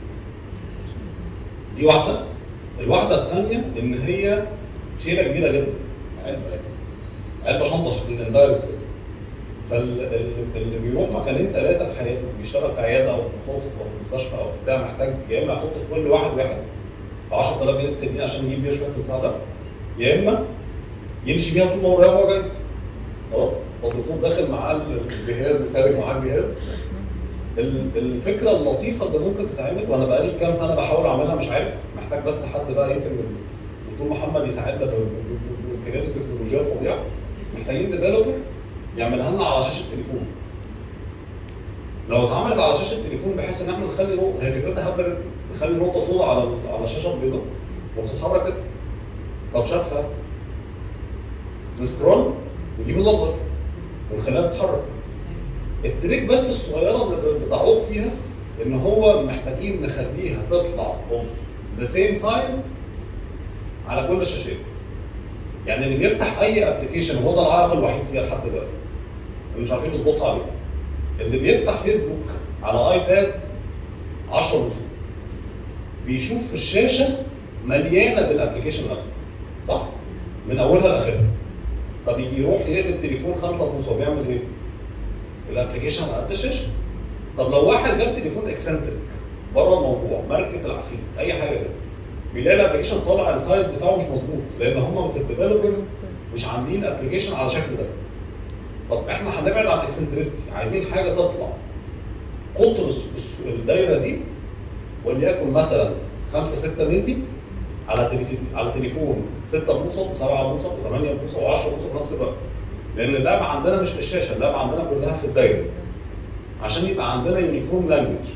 دي واحده الواحده الثانيه ان هي شيله كبيره جدا علبه علبه شنطه شكل دايركت كده فاللي بيروح مكانين ثلاثه في حياته بيشتغل في عياده او في مستوصف او في مستشفى او في بتاع محتاج يا اما يحط في كل واحد واحد ب 10000 جنيه استرليني عشان يجيب بيها شويه البتاع ده يا اما يمشي بيها طول ما هو رايح وهو جاي خلاص فالدكتور داخل معاه الجهاز وخارج معاه الجهاز ال- الفكره اللطيفه اللي ممكن تتعمل وانا بقالي كام سنه بحاول اعملها مش عارف محتاج بس حد بقى يمكن الدكتور محمد يساعدنا ب- ب- بامكانيات التكنولوجيا الفظيعه محتاجين ديفلوبر يعملها لنا على شاشه التليفون لو اتعملت على شاشه التليفون بحيث ان احنا نخلي نقطه هي فكرتها هبله جدا نخلي نقطه سوداء على على الشاشه البيضاء وبتتحرك كده طب شافها نسكرول نجيب الاصغر ونخليها تتحرك التريك بس الصغيره اللي بتعوق فيها ان هو محتاجين نخليها تطلع اوف ذا سيم سايز على كل الشاشات يعني اللي بيفتح اي ابلكيشن هو ده العائق الوحيد فيها لحد دلوقتي اللي مش عارفين نظبطها عليه اللي بيفتح فيسبوك على ايباد 10 ونص بيشوف في الشاشه مليانه بالابلكيشن نفسه صح؟ من اولها لاخرها طب يجي يروح يقلب تليفون 5 بوصه بيعمل ايه؟ الابلكيشن على قد الشاشه طب لو واحد جاب تليفون اكسنتريك بره الموضوع ماركه العفريت اي حاجه كده بيلاقي الابلكيشن طالع السايز بتاعه مش مظبوط لان هم في الديفلوبرز مش عاملين ابلكيشن على شكل ده طب احنا هنبعد عن الاكسنتريستي عايزين حاجه تطلع قطر الس- الس- الدايره دي وليكن مثلا 5 6 مللي على تلفزيون على تليفون 6 بوصه و7 بوصه و8 بوصه و10 بوصه في نفس الوقت لان اللعبه عندنا مش في الشاشه اللعبه عندنا كلها في الدايره عشان يبقى عندنا يونيفورم لانجوج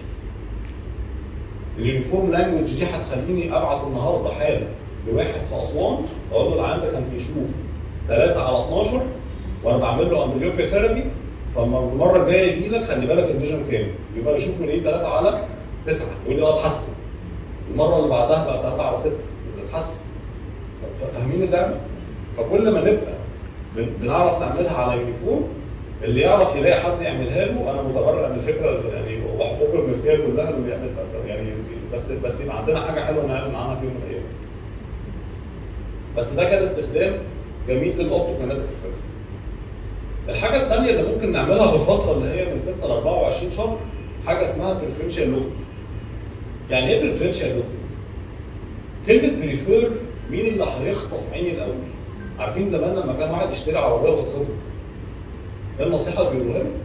اليونيفورم لانجوج دي هتخليني ابعت النهارده حاله لواحد في اسوان اقول له العيان ده كان بيشوف 3 على 12 وانا بعمل له امبليوبيا ثيرابي فلما المره الجايه يجي لك خلي بالك الفيجن كام يبقى يشوف من ايه 3 على 9 يقول لي اه اتحسن المره اللي بعدها بقى 3 على 6 يبقى اتحسن ف- فاهمين اللعبه؟ فكل ما نبقى بن- بنعرف نعملها على يونيفورم اللي يعرف يلاقي حد يعملها له انا متبرع من الفكره اللي- يعني وحقوق الملكيه كلها اللي بيعملها يعني بس بس يبقى عندنا حاجه حلوه نعلن عنها في يوم من الايام. بس ده كان استخدام جميل للاوبتوكينيتيك ريفلكس. الحاجه الثانيه اللي ممكن نعملها في الفتره اللي هي من 6 ل 24 شهر حاجه اسمها بريفرنشال لوك. يعني ايه بريفرنشال لوك؟ كلمه بريفير مين اللي هيخطف عيني الاول؟ عارفين زمان لما كان واحد يشتري عربيه وتتخبط ايه النصيحه اللي بيقولوها له؟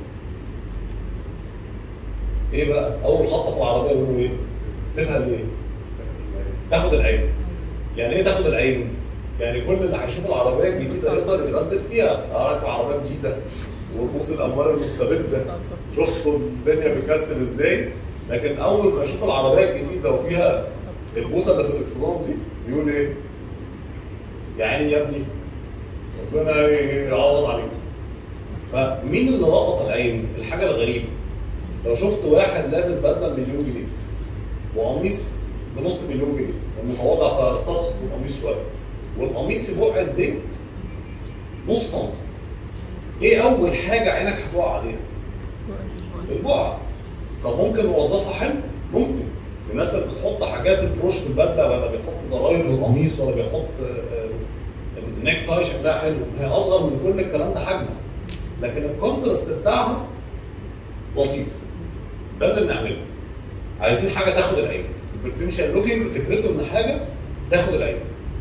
ايه بقى؟ اول خطه في العربيه يقولوا ايه؟ سيبها ليه؟ تاخد العين. يعني ايه تاخد العين؟ يعني كل اللي هيشوف العربيه الجديده يقدر يتغزل فيها، اعرف عربيه جديده ورؤوس الاموال المستبده شفتوا الدنيا بتكسر ازاي؟ لكن اول ما يشوف العربيه الجديده وفيها البوصه اللي في الاكسدام دي يقول ايه؟ يا عيني يا ابني ربنا يعوض عليك. فمين اللي لقط العين؟ الحاجه الغريبه. لو شفت واحد لابس بدله بمليون جنيه وقميص بنص مليون جنيه المتواضع فاسترخص القميص شويه والقميص في بقعه زيت نص سنتي ايه اول حاجه عينك هتقع عليها؟ البقعه طب ممكن نوظفها حلو؟ ممكن الناس اللي بتحط حاجات البروش في البدله ولا بيحط زراير للقميص ولا بيحط آه، آه، النيك تاي شكلها حلو هي اصغر من كل الكلام ده حجما لكن الكونتراست بتاعها لطيف ده اللي بنعمله عايزين حاجه تاخد العين البرفيوشن لوكينج فكرته ان حاجه تاخد العين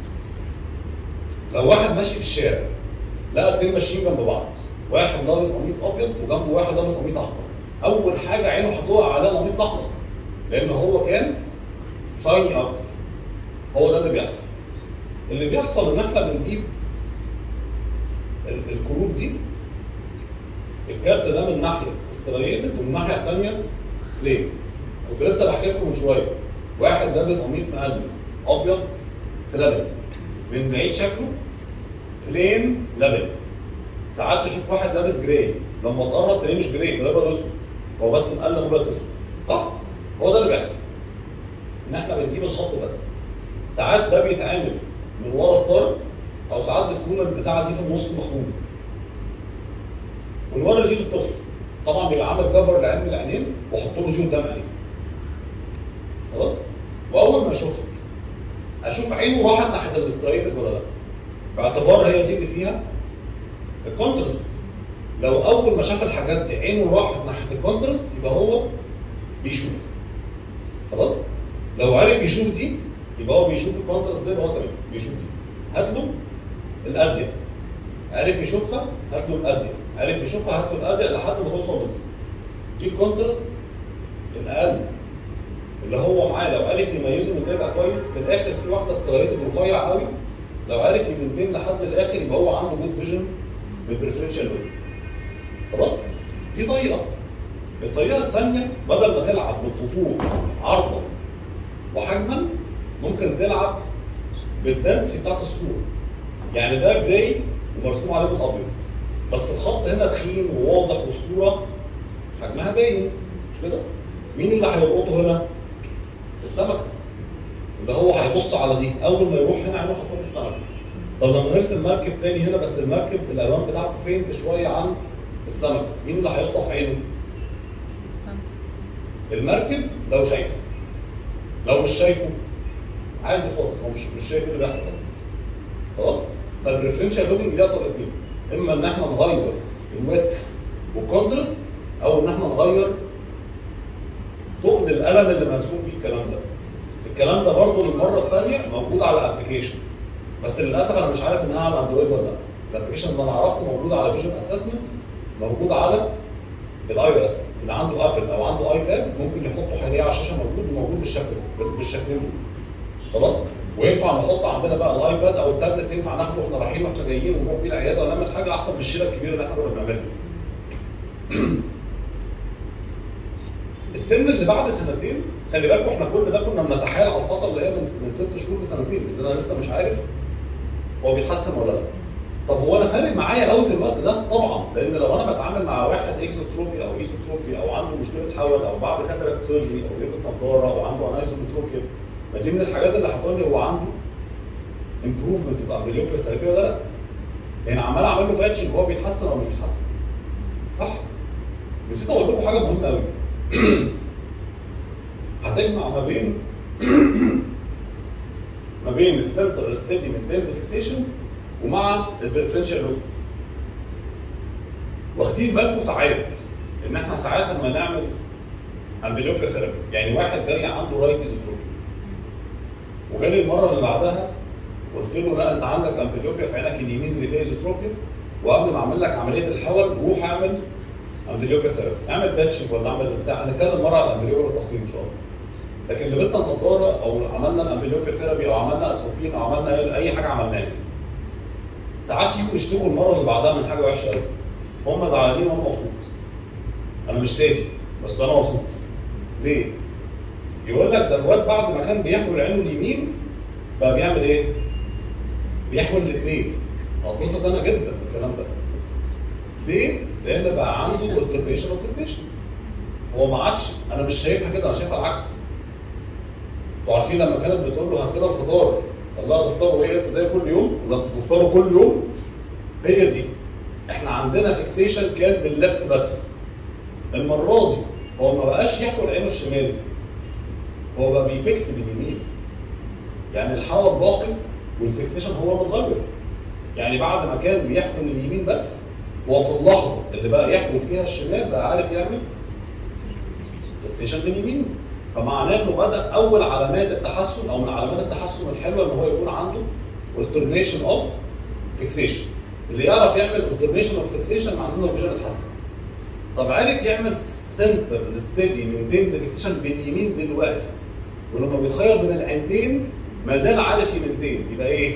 لو واحد ماشي في الشارع لقى اتنين ماشيين جنب بعض واحد لابس قميص ابيض وجنبه واحد لابس قميص احمر اول حاجه عينه هتقع على القميص الاحمر لان هو كان شايني اكتر هو ده اللي بيحصل اللي بيحصل ان احنا بنجيب ال- الكروت دي الكارت ده من ناحيه استريتد ومن الناحيه الثانيه بلين كنت لسه بحكي لكم من شويه واحد لابس قميص مقلب ابيض في لبن من بعيد شكله بلين لبن ساعات تشوف واحد لابس جراي لما تقرب تلاقيه مش جراي تلاقيه ابيض اسود هو بس مقلم ابيض اسود صح؟ هو ده اللي بيحصل ان احنا بنجيب الخط ده ساعات ده بيتعمل من ورا ستار او ساعات بتكون البتاعه دي في النص مخرومه ونوري دي للطفل طبعا بيبقى عامل كفر لعلم العينين واحط له دي قدام عينيه خلاص واول ما اشوفها اشوف عينه راحت ناحيه الاسترايتد ولا لا باعتبار هي دي اللي فيها الكونترست لو اول ما شاف الحاجات دي عينه راحت ناحيه الكونترست يبقى هو بيشوف خلاص لو عرف يشوف دي يبقى هو بيشوف الكونترست ده يبقى هو تمام بيشوف دي هات له الاديه عرف يشوفها هات له الاديه عرف يشوفها هات له الاديه لحد ما توصل لدي دي الكونترست الاقل اللي هو معاه لو عرف يميزه من ده يبقى كويس في الاخر في واحده استرايتد رفيع قوي لو عرف يمنتين لحد الاخر يبقى هو عنده جود فيجن بالبريفرنشال لون خلاص دي طريقه الطريقه الثانيه بدل ما تلعب بالخطوط عرضا وحجما ممكن تلعب بالدنسي بتاعت الصوره يعني ده جراي ومرسوم عليه بالابيض بس الخط هنا تخين وواضح والصوره حجمها باين مش كده؟ مين اللي هيلقطه هنا؟ السمكه اللي هو هيبص على دي اول ما يروح هنا هيروح هتروح السمكه طب لما نرسم مركب تاني هنا بس المركب الالوان بتاعته فين شويه عن السمكه مين اللي هيخطف عينه؟ السما المركب لو شايفه لو مش شايفه عادي خالص هو مش مش شايف اللي بيحصل اصلا خلاص فالبريفرنشال لوكينج ده طريقتين اما ان احنا نغير الويت والكونترست او ان احنا نغير تقل القلم اللي مرسوم بيه الكلام ده الكلام ده برضه للمره الثانيه موجود على ابلكيشنز بس للاسف انا مش عارف انها على اندرويد ولا لا الابلكيشن اللي انا اعرفه موجود على فيجن اسسمنت موجود على الاي او اس اللي عنده ابل او عنده ايباد ممكن يحطوا حاليا على الشاشه موجود وموجود بالشكل بالشكلين دول خلاص وينفع نحط عندنا بقى الايباد او التابلت ينفع ناخده واحنا رايحين واحنا جايين ونروح بيه العياده ونعمل حاجه احسن من الشيله الكبيره اللي احنا كنا بنعملها. السن اللي بعد سنتين خلي بالكم احنا كل ده كنا بنتحايل على الفتره اللي هي من من ست شهور لسنتين لان انا لسه مش عارف هو بيتحسن ولا لا. طب هو انا فارق معايا قوي في الوقت ده؟ طبعا لان لو انا بتعامل مع واحد اكسوتروبي او ايزوتروبي او عنده مشكله حول او بعد كاتراكت سيرجري او بيلبس نظاره او عنده انايزومتروبيا ما دي من الحاجات اللي هتقول لي هو عنده امبروفمنت في امبليوكيا ثيرابي ولا لا؟ يعني عمال اعمل له باتشنج هو بيتحسن ولا مش بيتحسن؟ صح؟ نسيت اقول لكم حاجه مهمه قوي هتجمع ما بين ما بين السنتر ستيدي مينتيند فيكسيشن ومع البريفرنشال لوك واخدين بالكم ساعات ان احنا ساعات لما نعمل امبليوكيا ثيرابي يعني واحد جاي عنده رايت ايزوتروبي وجالي المره اللي بعدها قلت له لا انت عندك امبليوبيا في عينك اليمين اللي فيها ايزوتروبيا وقبل ما اعمل لك عمليه الحول روح اعمل امبليوبيا ثيرابي اعمل باتشنج ولا اعمل بتاع هنتكلم مره على الامبليوبيا بالتفصيل ان شاء الله لكن لبسنا النضاره او عملنا الامبليوبيا ثيرابي او عملنا اتروبين او عملنا اي حاجه عملناها ساعات يجوا يشتكوا المره اللي بعدها من حاجه وحشه قوي هم زعلانين وانا مبسوط انا مش سادي بس انا مبسوط ليه؟ يقول لك ده الواد بعد ما كان بيحول عينه اليمين بقى بيعمل ايه؟ بيحول الاثنين هتبسط انا جدا بالكلام ده ليه؟ لان بقى عنده التربيشن اوف فيكسيشن هو ما عادش انا مش شايفها كده انا شايفها العكس انتوا عارفين لما كانت بتقول له هات لنا الفطار قال لها تفطروا ايه زي كل يوم ولا تفطروا كل يوم هي دي احنا عندنا فيكسيشن كان باللفت بس المره دي هو ما بقاش يحكم عينه الشمال هو بقى بيفكس باليمين يعني الحول باقي والفيكسيشن هو متغير يعني بعد ما كان بيحكم اليمين بس هو في اللحظه اللي بقى يحكم فيها الشمال بقى عارف يعمل فيكسيشن باليمين فمعناه انه بدا اول علامات التحسن او من علامات التحسن الحلوه ان هو يكون عنده alternation اوف فيكسيشن اللي يعرف يعمل alternation اوف فيكسيشن معناه انه الفيجن اتحسن طب عرف يعمل سنتر ستيدي من بين فيكسيشن باليمين دلوقتي ولما بيتخير بين العينتين ما زال عارف يمنتين يبقى ايه؟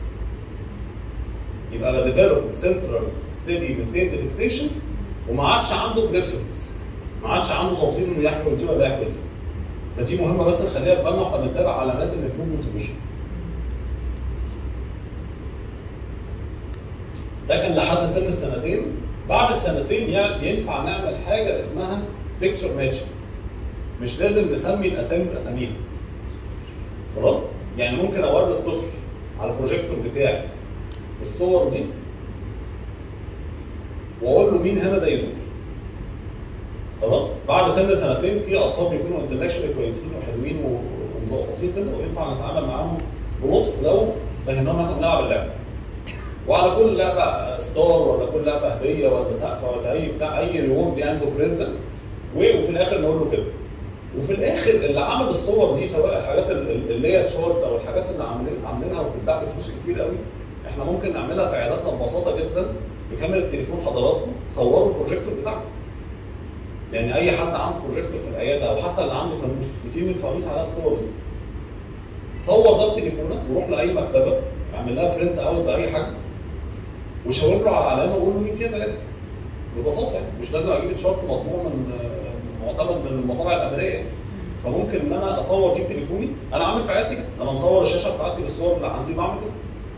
يبقى بقى ديفلوب سنترال ستيدي من بين فيكسيشن وما عادش عنده بريفرنس ما عادش عنده توصيل انه يحمل دي ولا يحمل دي فدي مهمه بس نخليها في بالنا واحنا بنتابع علامات الامبروفمنت فيجن ده كان لحد سن السنتين بعد السنتين يعني ينفع نعمل حاجه اسمها بيكتشر ماتشنج مش لازم نسمي الاسامي باساميها خلاص يعني ممكن اوري الطفل على البروجيكتور بتاعي الصور دي واقول له مين هنا زي دول خلاص بعد سن سنتين في اطفال بيكونوا انتلكشوال كويسين وحلوين و- ومظبطين كده وينفع نتعامل معاهم بلطف لو فهمناهم ان احنا بنلعب اللعبه وعلى كل لعبه ستار ولا كل لعبه هديه ولا سقفه ولا اي بتاع اي ريورد يعني بريزنت وفي الاخر نقول له كده وفي الاخر اللي عمل الصور دي سواء الحاجات ال- ال- اللي هي تشارت او الحاجات اللي عاملين عاملينها وبتتباع بفلوس كتير قوي احنا ممكن نعملها في عياداتنا ببساطه جدا بكاميرا تليفون حضراتكم صوروا البروجيكتور بتاعكم يعني اي حد عنده بروجيكتور في العياده او حتى اللي عنده فانوس كتير من الفوانيس عليها الصور دي صور ده بتليفونك وروح لاي مكتبه اعمل لها برنت اوت باي حاجه وشاور له على علامه وقول له مين فيها زياده ببساطه يعني مش لازم اجيب تشارت مطبوع من من معتمد من المطابع الامريكيه يعني. فممكن ان انا اصور دي بتليفوني انا عامل في حياتي كده انا مصور الشاشه بتاعتي بالصور اللي عندي بعمل كده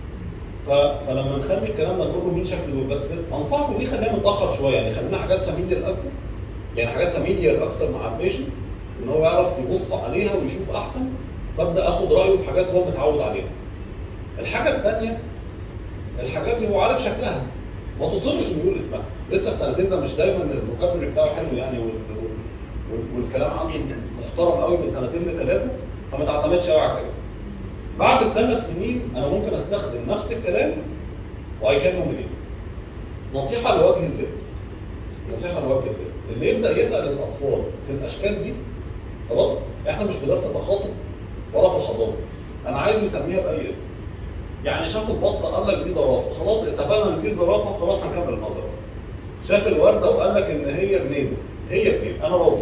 ف... فلما نخلي الكلام ده نقول له مين شكل دول بس انصحكم دي خليها متاخر شويه يعني خلينا حاجات فاميليار اكتر يعني حاجات فاميليار اكتر مع البيشنت ان هو يعرف يبص عليها ويشوف احسن فابدا اخد رايه في حاجات هو متعود عليها. الحاجه الثانيه الحاجات دي هو عارف شكلها ما تصرش انه يقول اسمها لسه السنتين ده مش دايما الفوكابري بتاعه حلو يعني وال... وال... والكلام عنده محترم قوي من سنتين لثلاثه فما تعتمدش قوي على كده. بعد الثلاث سنين انا ممكن استخدم نفس الكلام واي كان منين نصيحه لوجه الله نصيحه لوجه الله اللي يبدا يسال الاطفال في الاشكال دي خلاص احنا مش في درس تخاطب ولا في الحضانه انا عايزه يسميها باي اسم يعني شاف البطه قال لك دي زرافه خلاص اتفقنا ان دي زرافه خلاص هنكمل مع زرافه شاف الورده وقال لك ان هي جنين هي جنين انا راضي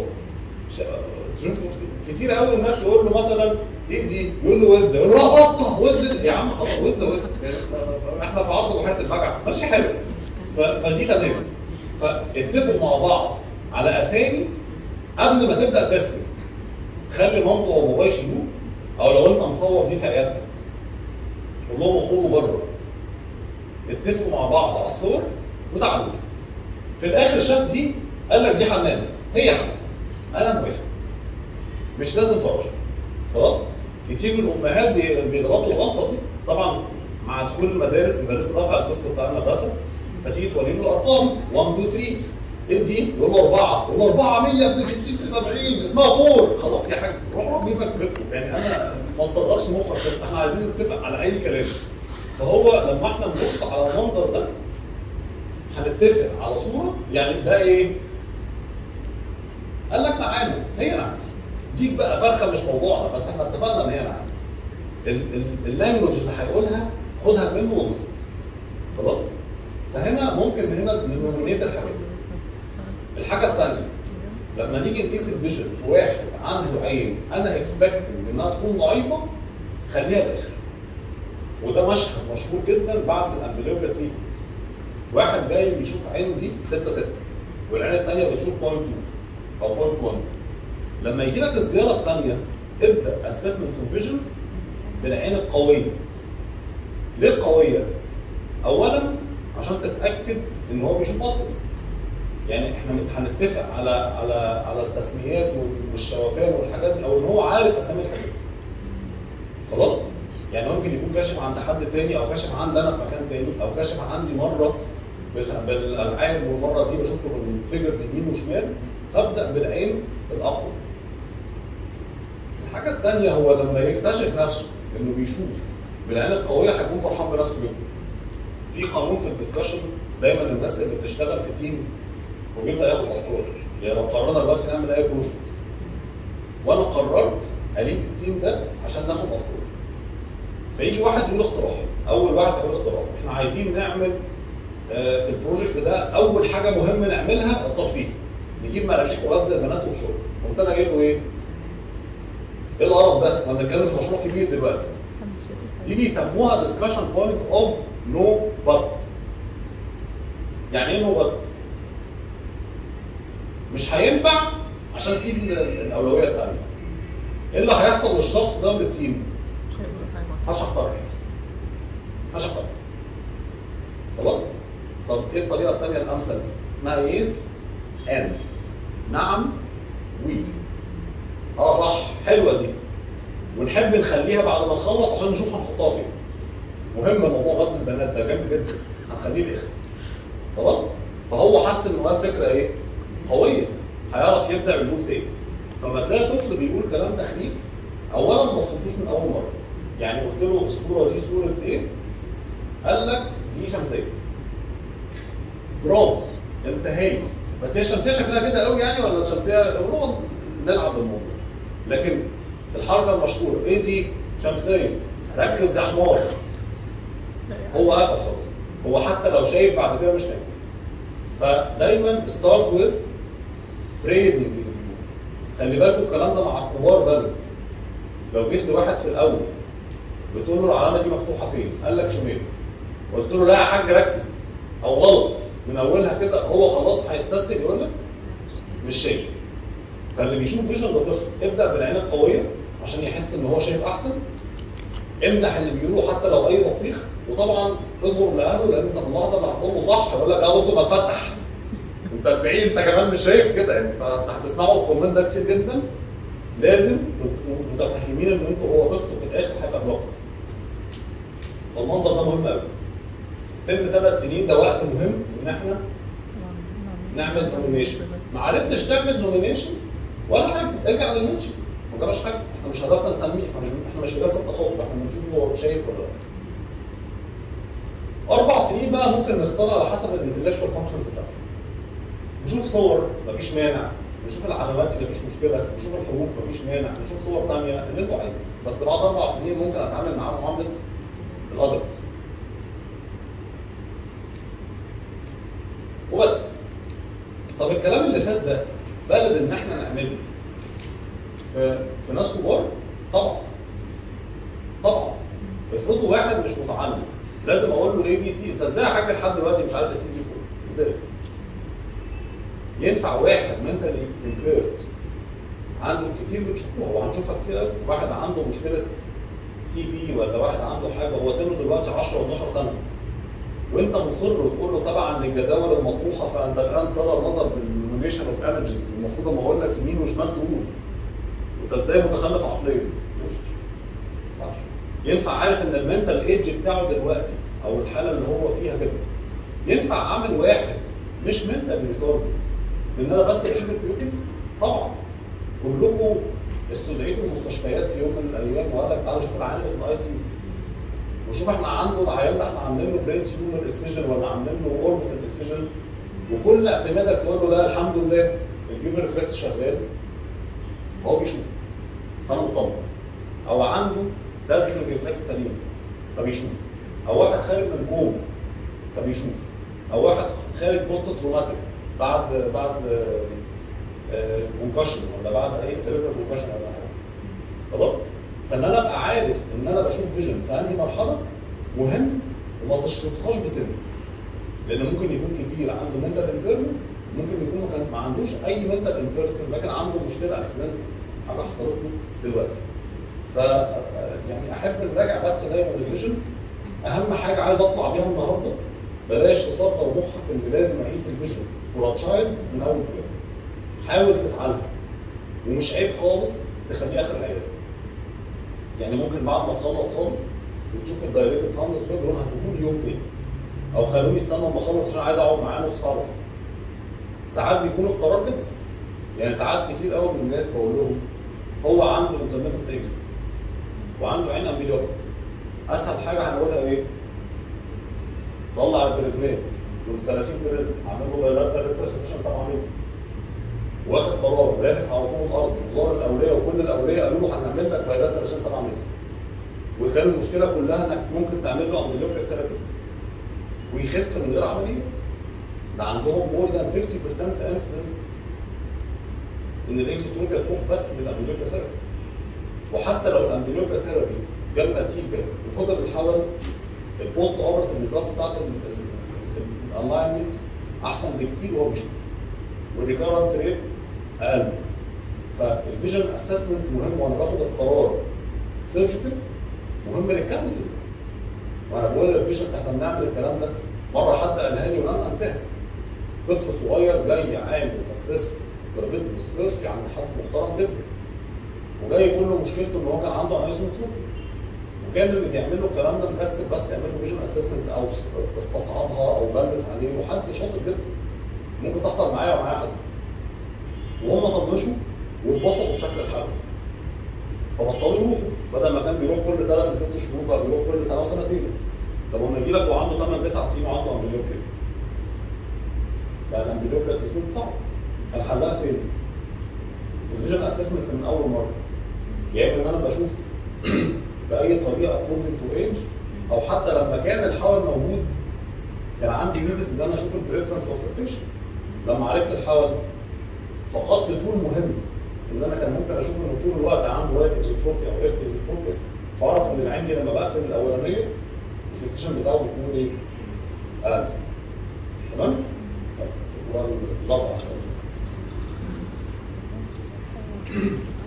شا- شوف كتير قوي الناس يقول له مثلا ايه دي؟ يقول له وزه يقول له لا بطه وزه يا عم خلاص وزه وزه يعني احنا في عرض بحيره الفجعه ماشي حلو ف- فدي تمام فاتفقوا مع بعض على اسامي قبل ما تبدا تستنج خلي مامته وباباه يشيلوه او لو انت مصور دي في عيادتك قول لهم اخرجوا بره اتفقوا مع بعض على الصور وتعالوا لي. في الاخر شاف دي قال لك دي حمام هي حمام انا موافق مش لازم فراشه خلاص كتير من الامهات بي- بيغلطوا الغلطه دي طبعا مع دخول المدارس المدارس رفع القسط بتاع المدرسه فتيجي توري له الارقام 1 2 3 ايه دي؟ يقول له اربعه يقول له اربعه 100 ب 60 في 70 اسمها فور خلاص يا حاج روح روح بيتك في بيتكم يعني انا ما تصغرش مخك كده احنا عايزين نتفق على اي كلام فهو لما احنا نبص على المنظر ده هنتفق على صوره يعني ده ايه؟ قال لك نعامه هي نعامه ديك بقى فرخه مش موضوعنا بس احنا اتفقنا ان هي نعامه ال- ال- اللانجوج اللي هيقولها خدها منه وانبسط خلاص؟ فهنا ممكن هنا نومينيت الحاجات الحاجه الثانيه لما نيجي نقيس الفيجن في واحد عنده عين انا اكسبكتنج انها تكون ضعيفه خليها بالاخر وده مشهد مشهور جدا بعد الامبليوبيا تريتمنت واحد جاي بيشوف عينه دي 6 6 والعين الثانيه بتشوف 0.2 او 0.1 لما يجي لك الزياره الثانيه ابدا اسسمنت اوف فيجن بالعين القويه ليه قويه؟ اولا عشان تتاكد ان هو بيشوف اصلا يعني احنا هنتفق على على على التسميات والشوافان والحاجات دي او ان هو عارف اسامي الحاجات دي. خلاص؟ يعني ممكن يكون كاشف عند حد تاني او كاشف عندي انا في مكان تاني او كاشف عندي مره بال- بالالعاب والمره دي بشوف له بالفيجرز يمين وشمال فابدا بالعين الاقوى. الحاجه الثانيه هو لما يكتشف نفسه انه بيشوف بالعين القويه هيكون فرحان بنفسه جدا. في قانون في الدسكشن دايما الناس اللي بتشتغل في تيم وبيبدا ياخد افكار يعني لو قررنا دلوقتي نعمل اي بروجكت وانا قررت اليك التيم ده عشان ناخد افكار فيجي واحد يقول اقتراح اول واحد هيقول اقتراح احنا عايزين نعمل آه، في البروجكت ده اول حاجه مهمه نعملها الترفيه نجيب مراجيح وغسل البنات وفشور قمت انا جايب له ايه؟ ايه القرف ده؟ احنا بنتكلم في مشروع كبير دلوقتي محدش يقول دي حاجة. بيسموها discussion point of no but يعني ايه no but؟ مش هينفع عشان في ال- الاولويه الثانيه ايه اللي هيحصل للشخص ده وللتيم؟ مش هيقولوا حاجة. مش هقترح مش هقترح خلاص؟ طب ايه الطريقه الثانيه الامثل؟ اسمها يس ان نعم وي اه صح حلوه دي ونحب نخليها بعد ما نخلص عشان نشوف هنحطها فين مهم موضوع غزل البنات ده جامد جدا هنخليه الاخر خلاص فهو حس ان هو الفكره ايه قويه هيعرف يبدا ويقول تاني فلما تلاقي طفل بيقول كلام تخريف اولا ما تصدوش من اول مره يعني قلت له الصوره دي صوره ايه قال لك دي شمسيه برافو انت هايل بس هي الشمسيه شكلها كده قوي يعني ولا الشمسيه هو نلعب بالموضوع لكن الحركه المشهوره ايه دي شمسيه ركز يا حمار هو قفل خلاص هو حتى لو شايف بعد كده مش نايم فدايما ستارت ويز بريزنج خلي بالكم الكلام ده مع الكبار فاليد لو جيت لواحد في الاول بتقول له العلامه دي مفتوحه فين؟ قال لك شمال قلت له لا يا حاج ركز او غلط من اولها كده هو خلاص هيستسلم يقول لك مش شايف فاللي بيشوف فيجن ده طفل ابدا بالعين القويه عشان يحس ان هو شايف احسن امدح اللي بيقولوا حتى لو اي بطيخ وطبعا اصبر لاهله لان انت في اللحظه اللي هتقول له صح يقول لك يا دكتور ما تفتح انت البعيد انت كمان مش شايف كده يعني فهتسمعوا الكومنت ده كتير جدا لازم تبقوا متفهمين ان انتوا هو طفل في الاخر هيبقى بلوك فالمنظر ده مهم قوي سن ثلاث سنين ده وقت مهم ان احنا نعمل نومينيشن ما عرفتش تعمل نومينيشن ولا حاجه ارجع للمنشن ما جراش حاجه احنا مش هدفنا نسميه احنا مش احنا مش في جلسه تخاطب احنا بنشوف هو شايف ولا لا اربع سنين بقى ممكن نختار على حسب الانتلكشوال فانكشنز بتاعته نشوف صور مفيش مانع نشوف العلامات اللي مفيش مشكله نشوف الحروف مفيش مانع نشوف صور ثانيه اللي انتوا عايزينه بس بعد اربع سنين ممكن اتعامل معاه معامله الادلت وبس طب الكلام اللي فات ده بلد ان احنا نعمله في في ناس كبار طبعا طبعا افرضوا واحد مش متعلم لازم اقول له اي بي سي انت ازاي يا حاج لحد دلوقتي مش عارف السي دي فور ازاي ينفع واحد منتالي امبيرد عنده كتير بتشوفوها وهنشوفها كتير قوي واحد عنده مشكله سي بي ولا واحد عنده حاجه هو سنه دلوقتي 10 و12 سنه وانت مصر وتقول له طبعا للجداول المطروحه فانت الان ترى النظر بالنوميشن اوف ايمجز المفروض اما اقول لك يمين وشمال تقول انت ازاي متخلف عقليا؟ ينفع عارف ان المنتال ايدج بتاعه دلوقتي او الحاله اللي هو فيها كده ينفع اعمل واحد مش منتال ريتارد ان انا بس اشوف البيوتي طبعا كلكم استدعيتوا المستشفيات في يوم من الايام وقال لك تعالى شوف العيان اللي في الاي سي وشوف احنا عنده العيان ده احنا عاملين له برين تيومر اكسجن ولا عاملين له اوربيتال اكسجن وكل اعتمادك تقول له لا الحمد لله الجيمر ريفلكس شغال هو بيشوف فانا مطمن او عنده دازلينج ريفلكس سليم فبيشوف او واحد خارج من كوم فبيشوف او واحد خارج بوست تروماتيك بعد بعد كونكشن ولا بعد اي سيريبرال كونكشن ولا حاجه خلاص فان انا ابقى عارف ان انا بشوف فيجن في انهي مرحله مهم وما تشرطهاش بسن لان ممكن يكون كبير عنده منتال امبيرمنت ممكن يكون ما كان- ما عندوش اي منتال امبيرمنت لكن عنده مشكله اكسيدنت حاجه حصلت له دلوقتي ف يعني احب نراجع بس دايما الفيجن اهم حاجه عايز اطلع بيها النهارده بلاش تصدر مخك ان لازم اقيس الفيجن فور تشايلد من اول صغير حاول تسعى لها ومش عيب خالص تخليه اخر العياده يعني ممكن بعد ما تخلص خالص وتشوف الدايركت فاوندرز كده تقول هتقول يوم تاني او خلوني استنى اما اخلص عشان عايز اقعد معاه نص ساعه لوحدي. ساعات بيكون القرار كده يعني ساعات كتير قوي من الناس بقول لهم هو عنده انترميتنت تيكس وعنده عين امبليوبيا اسهل حاجه هنقولها ايه؟ طلع البريزمات دول 30 بريزم عامل له بايلاتر ريبريزنتيشن 7 مللي واخد قرار لافف على طول الارض وزار الاوليه وكل الاوليه قالوا له هنعمل لك بايلاتر عشان 7 مللي وكان المشكله كلها انك ممكن تعمل له امبليوبيا ثيرابي ويخف من غير عمليات ده عندهم مور ذان 50% انسدنس ان الاكسوتروبيا تروح بس بالامبليوبيا ثيرابي وحتى لو الامبليوبيا ثيرابي جاب نتيجه وفضل يحاول البوست اوبرت الريزلتس بتاعت الالاينمنت احسن بكتير وهو بيشوف والريكارنس ريت اقل فالفيجن اسسمنت مهم وانا باخد القرار سيرجيكال مهم للكونسل وانا بقول للبيشنت احنا بنعمل الكلام ده مره حد قالها لي ولن انساها طفل صغير جاي عامل سكسسفول استرابيزم ريسيرش عند حد محترم جدا وجاي كل مشكلته ان هو كان عنده انايسومتروب وكان اللي بيعمل له الكلام ده مكسر بس يعمل له فيجن اسسمنت او استصعبها او بلس عليه وحد شاطر جدا ممكن تحصل معايا ومعايا حد وهم طنشوا واتبسطوا بشكل الحال فبطلوا يروحوا بدل ما كان بيروح كل ثلاث لست شهور بقى بيروح كل سنه وسنتين طب لما يجي لك وعنده 8 9 سنين وعنده امبليوكلي بقى الامبليوكلي تكون صعب كان حلها فين؟ الفيجن اسسمنت من اول مره يا اما ان انا بشوف باي طريقه اكوردنج تو ايج او حتى لما كان الحول موجود كان عندي ميزه ان انا اشوف البريفرنس اوف فيكسيشن لما عرفت الحول فقدت طول مهم ان انا كان ممكن اشوف انه طول الوقت عنده رايت اكزوتروبيا او ليفت اكزوتروبيا فاعرف ان العين دي لما بقفل الاولانيه الفيكسيشن بتاعه بيكون ايه؟ اقل تمام؟ طيب شوفوا بقى الرابعه عشان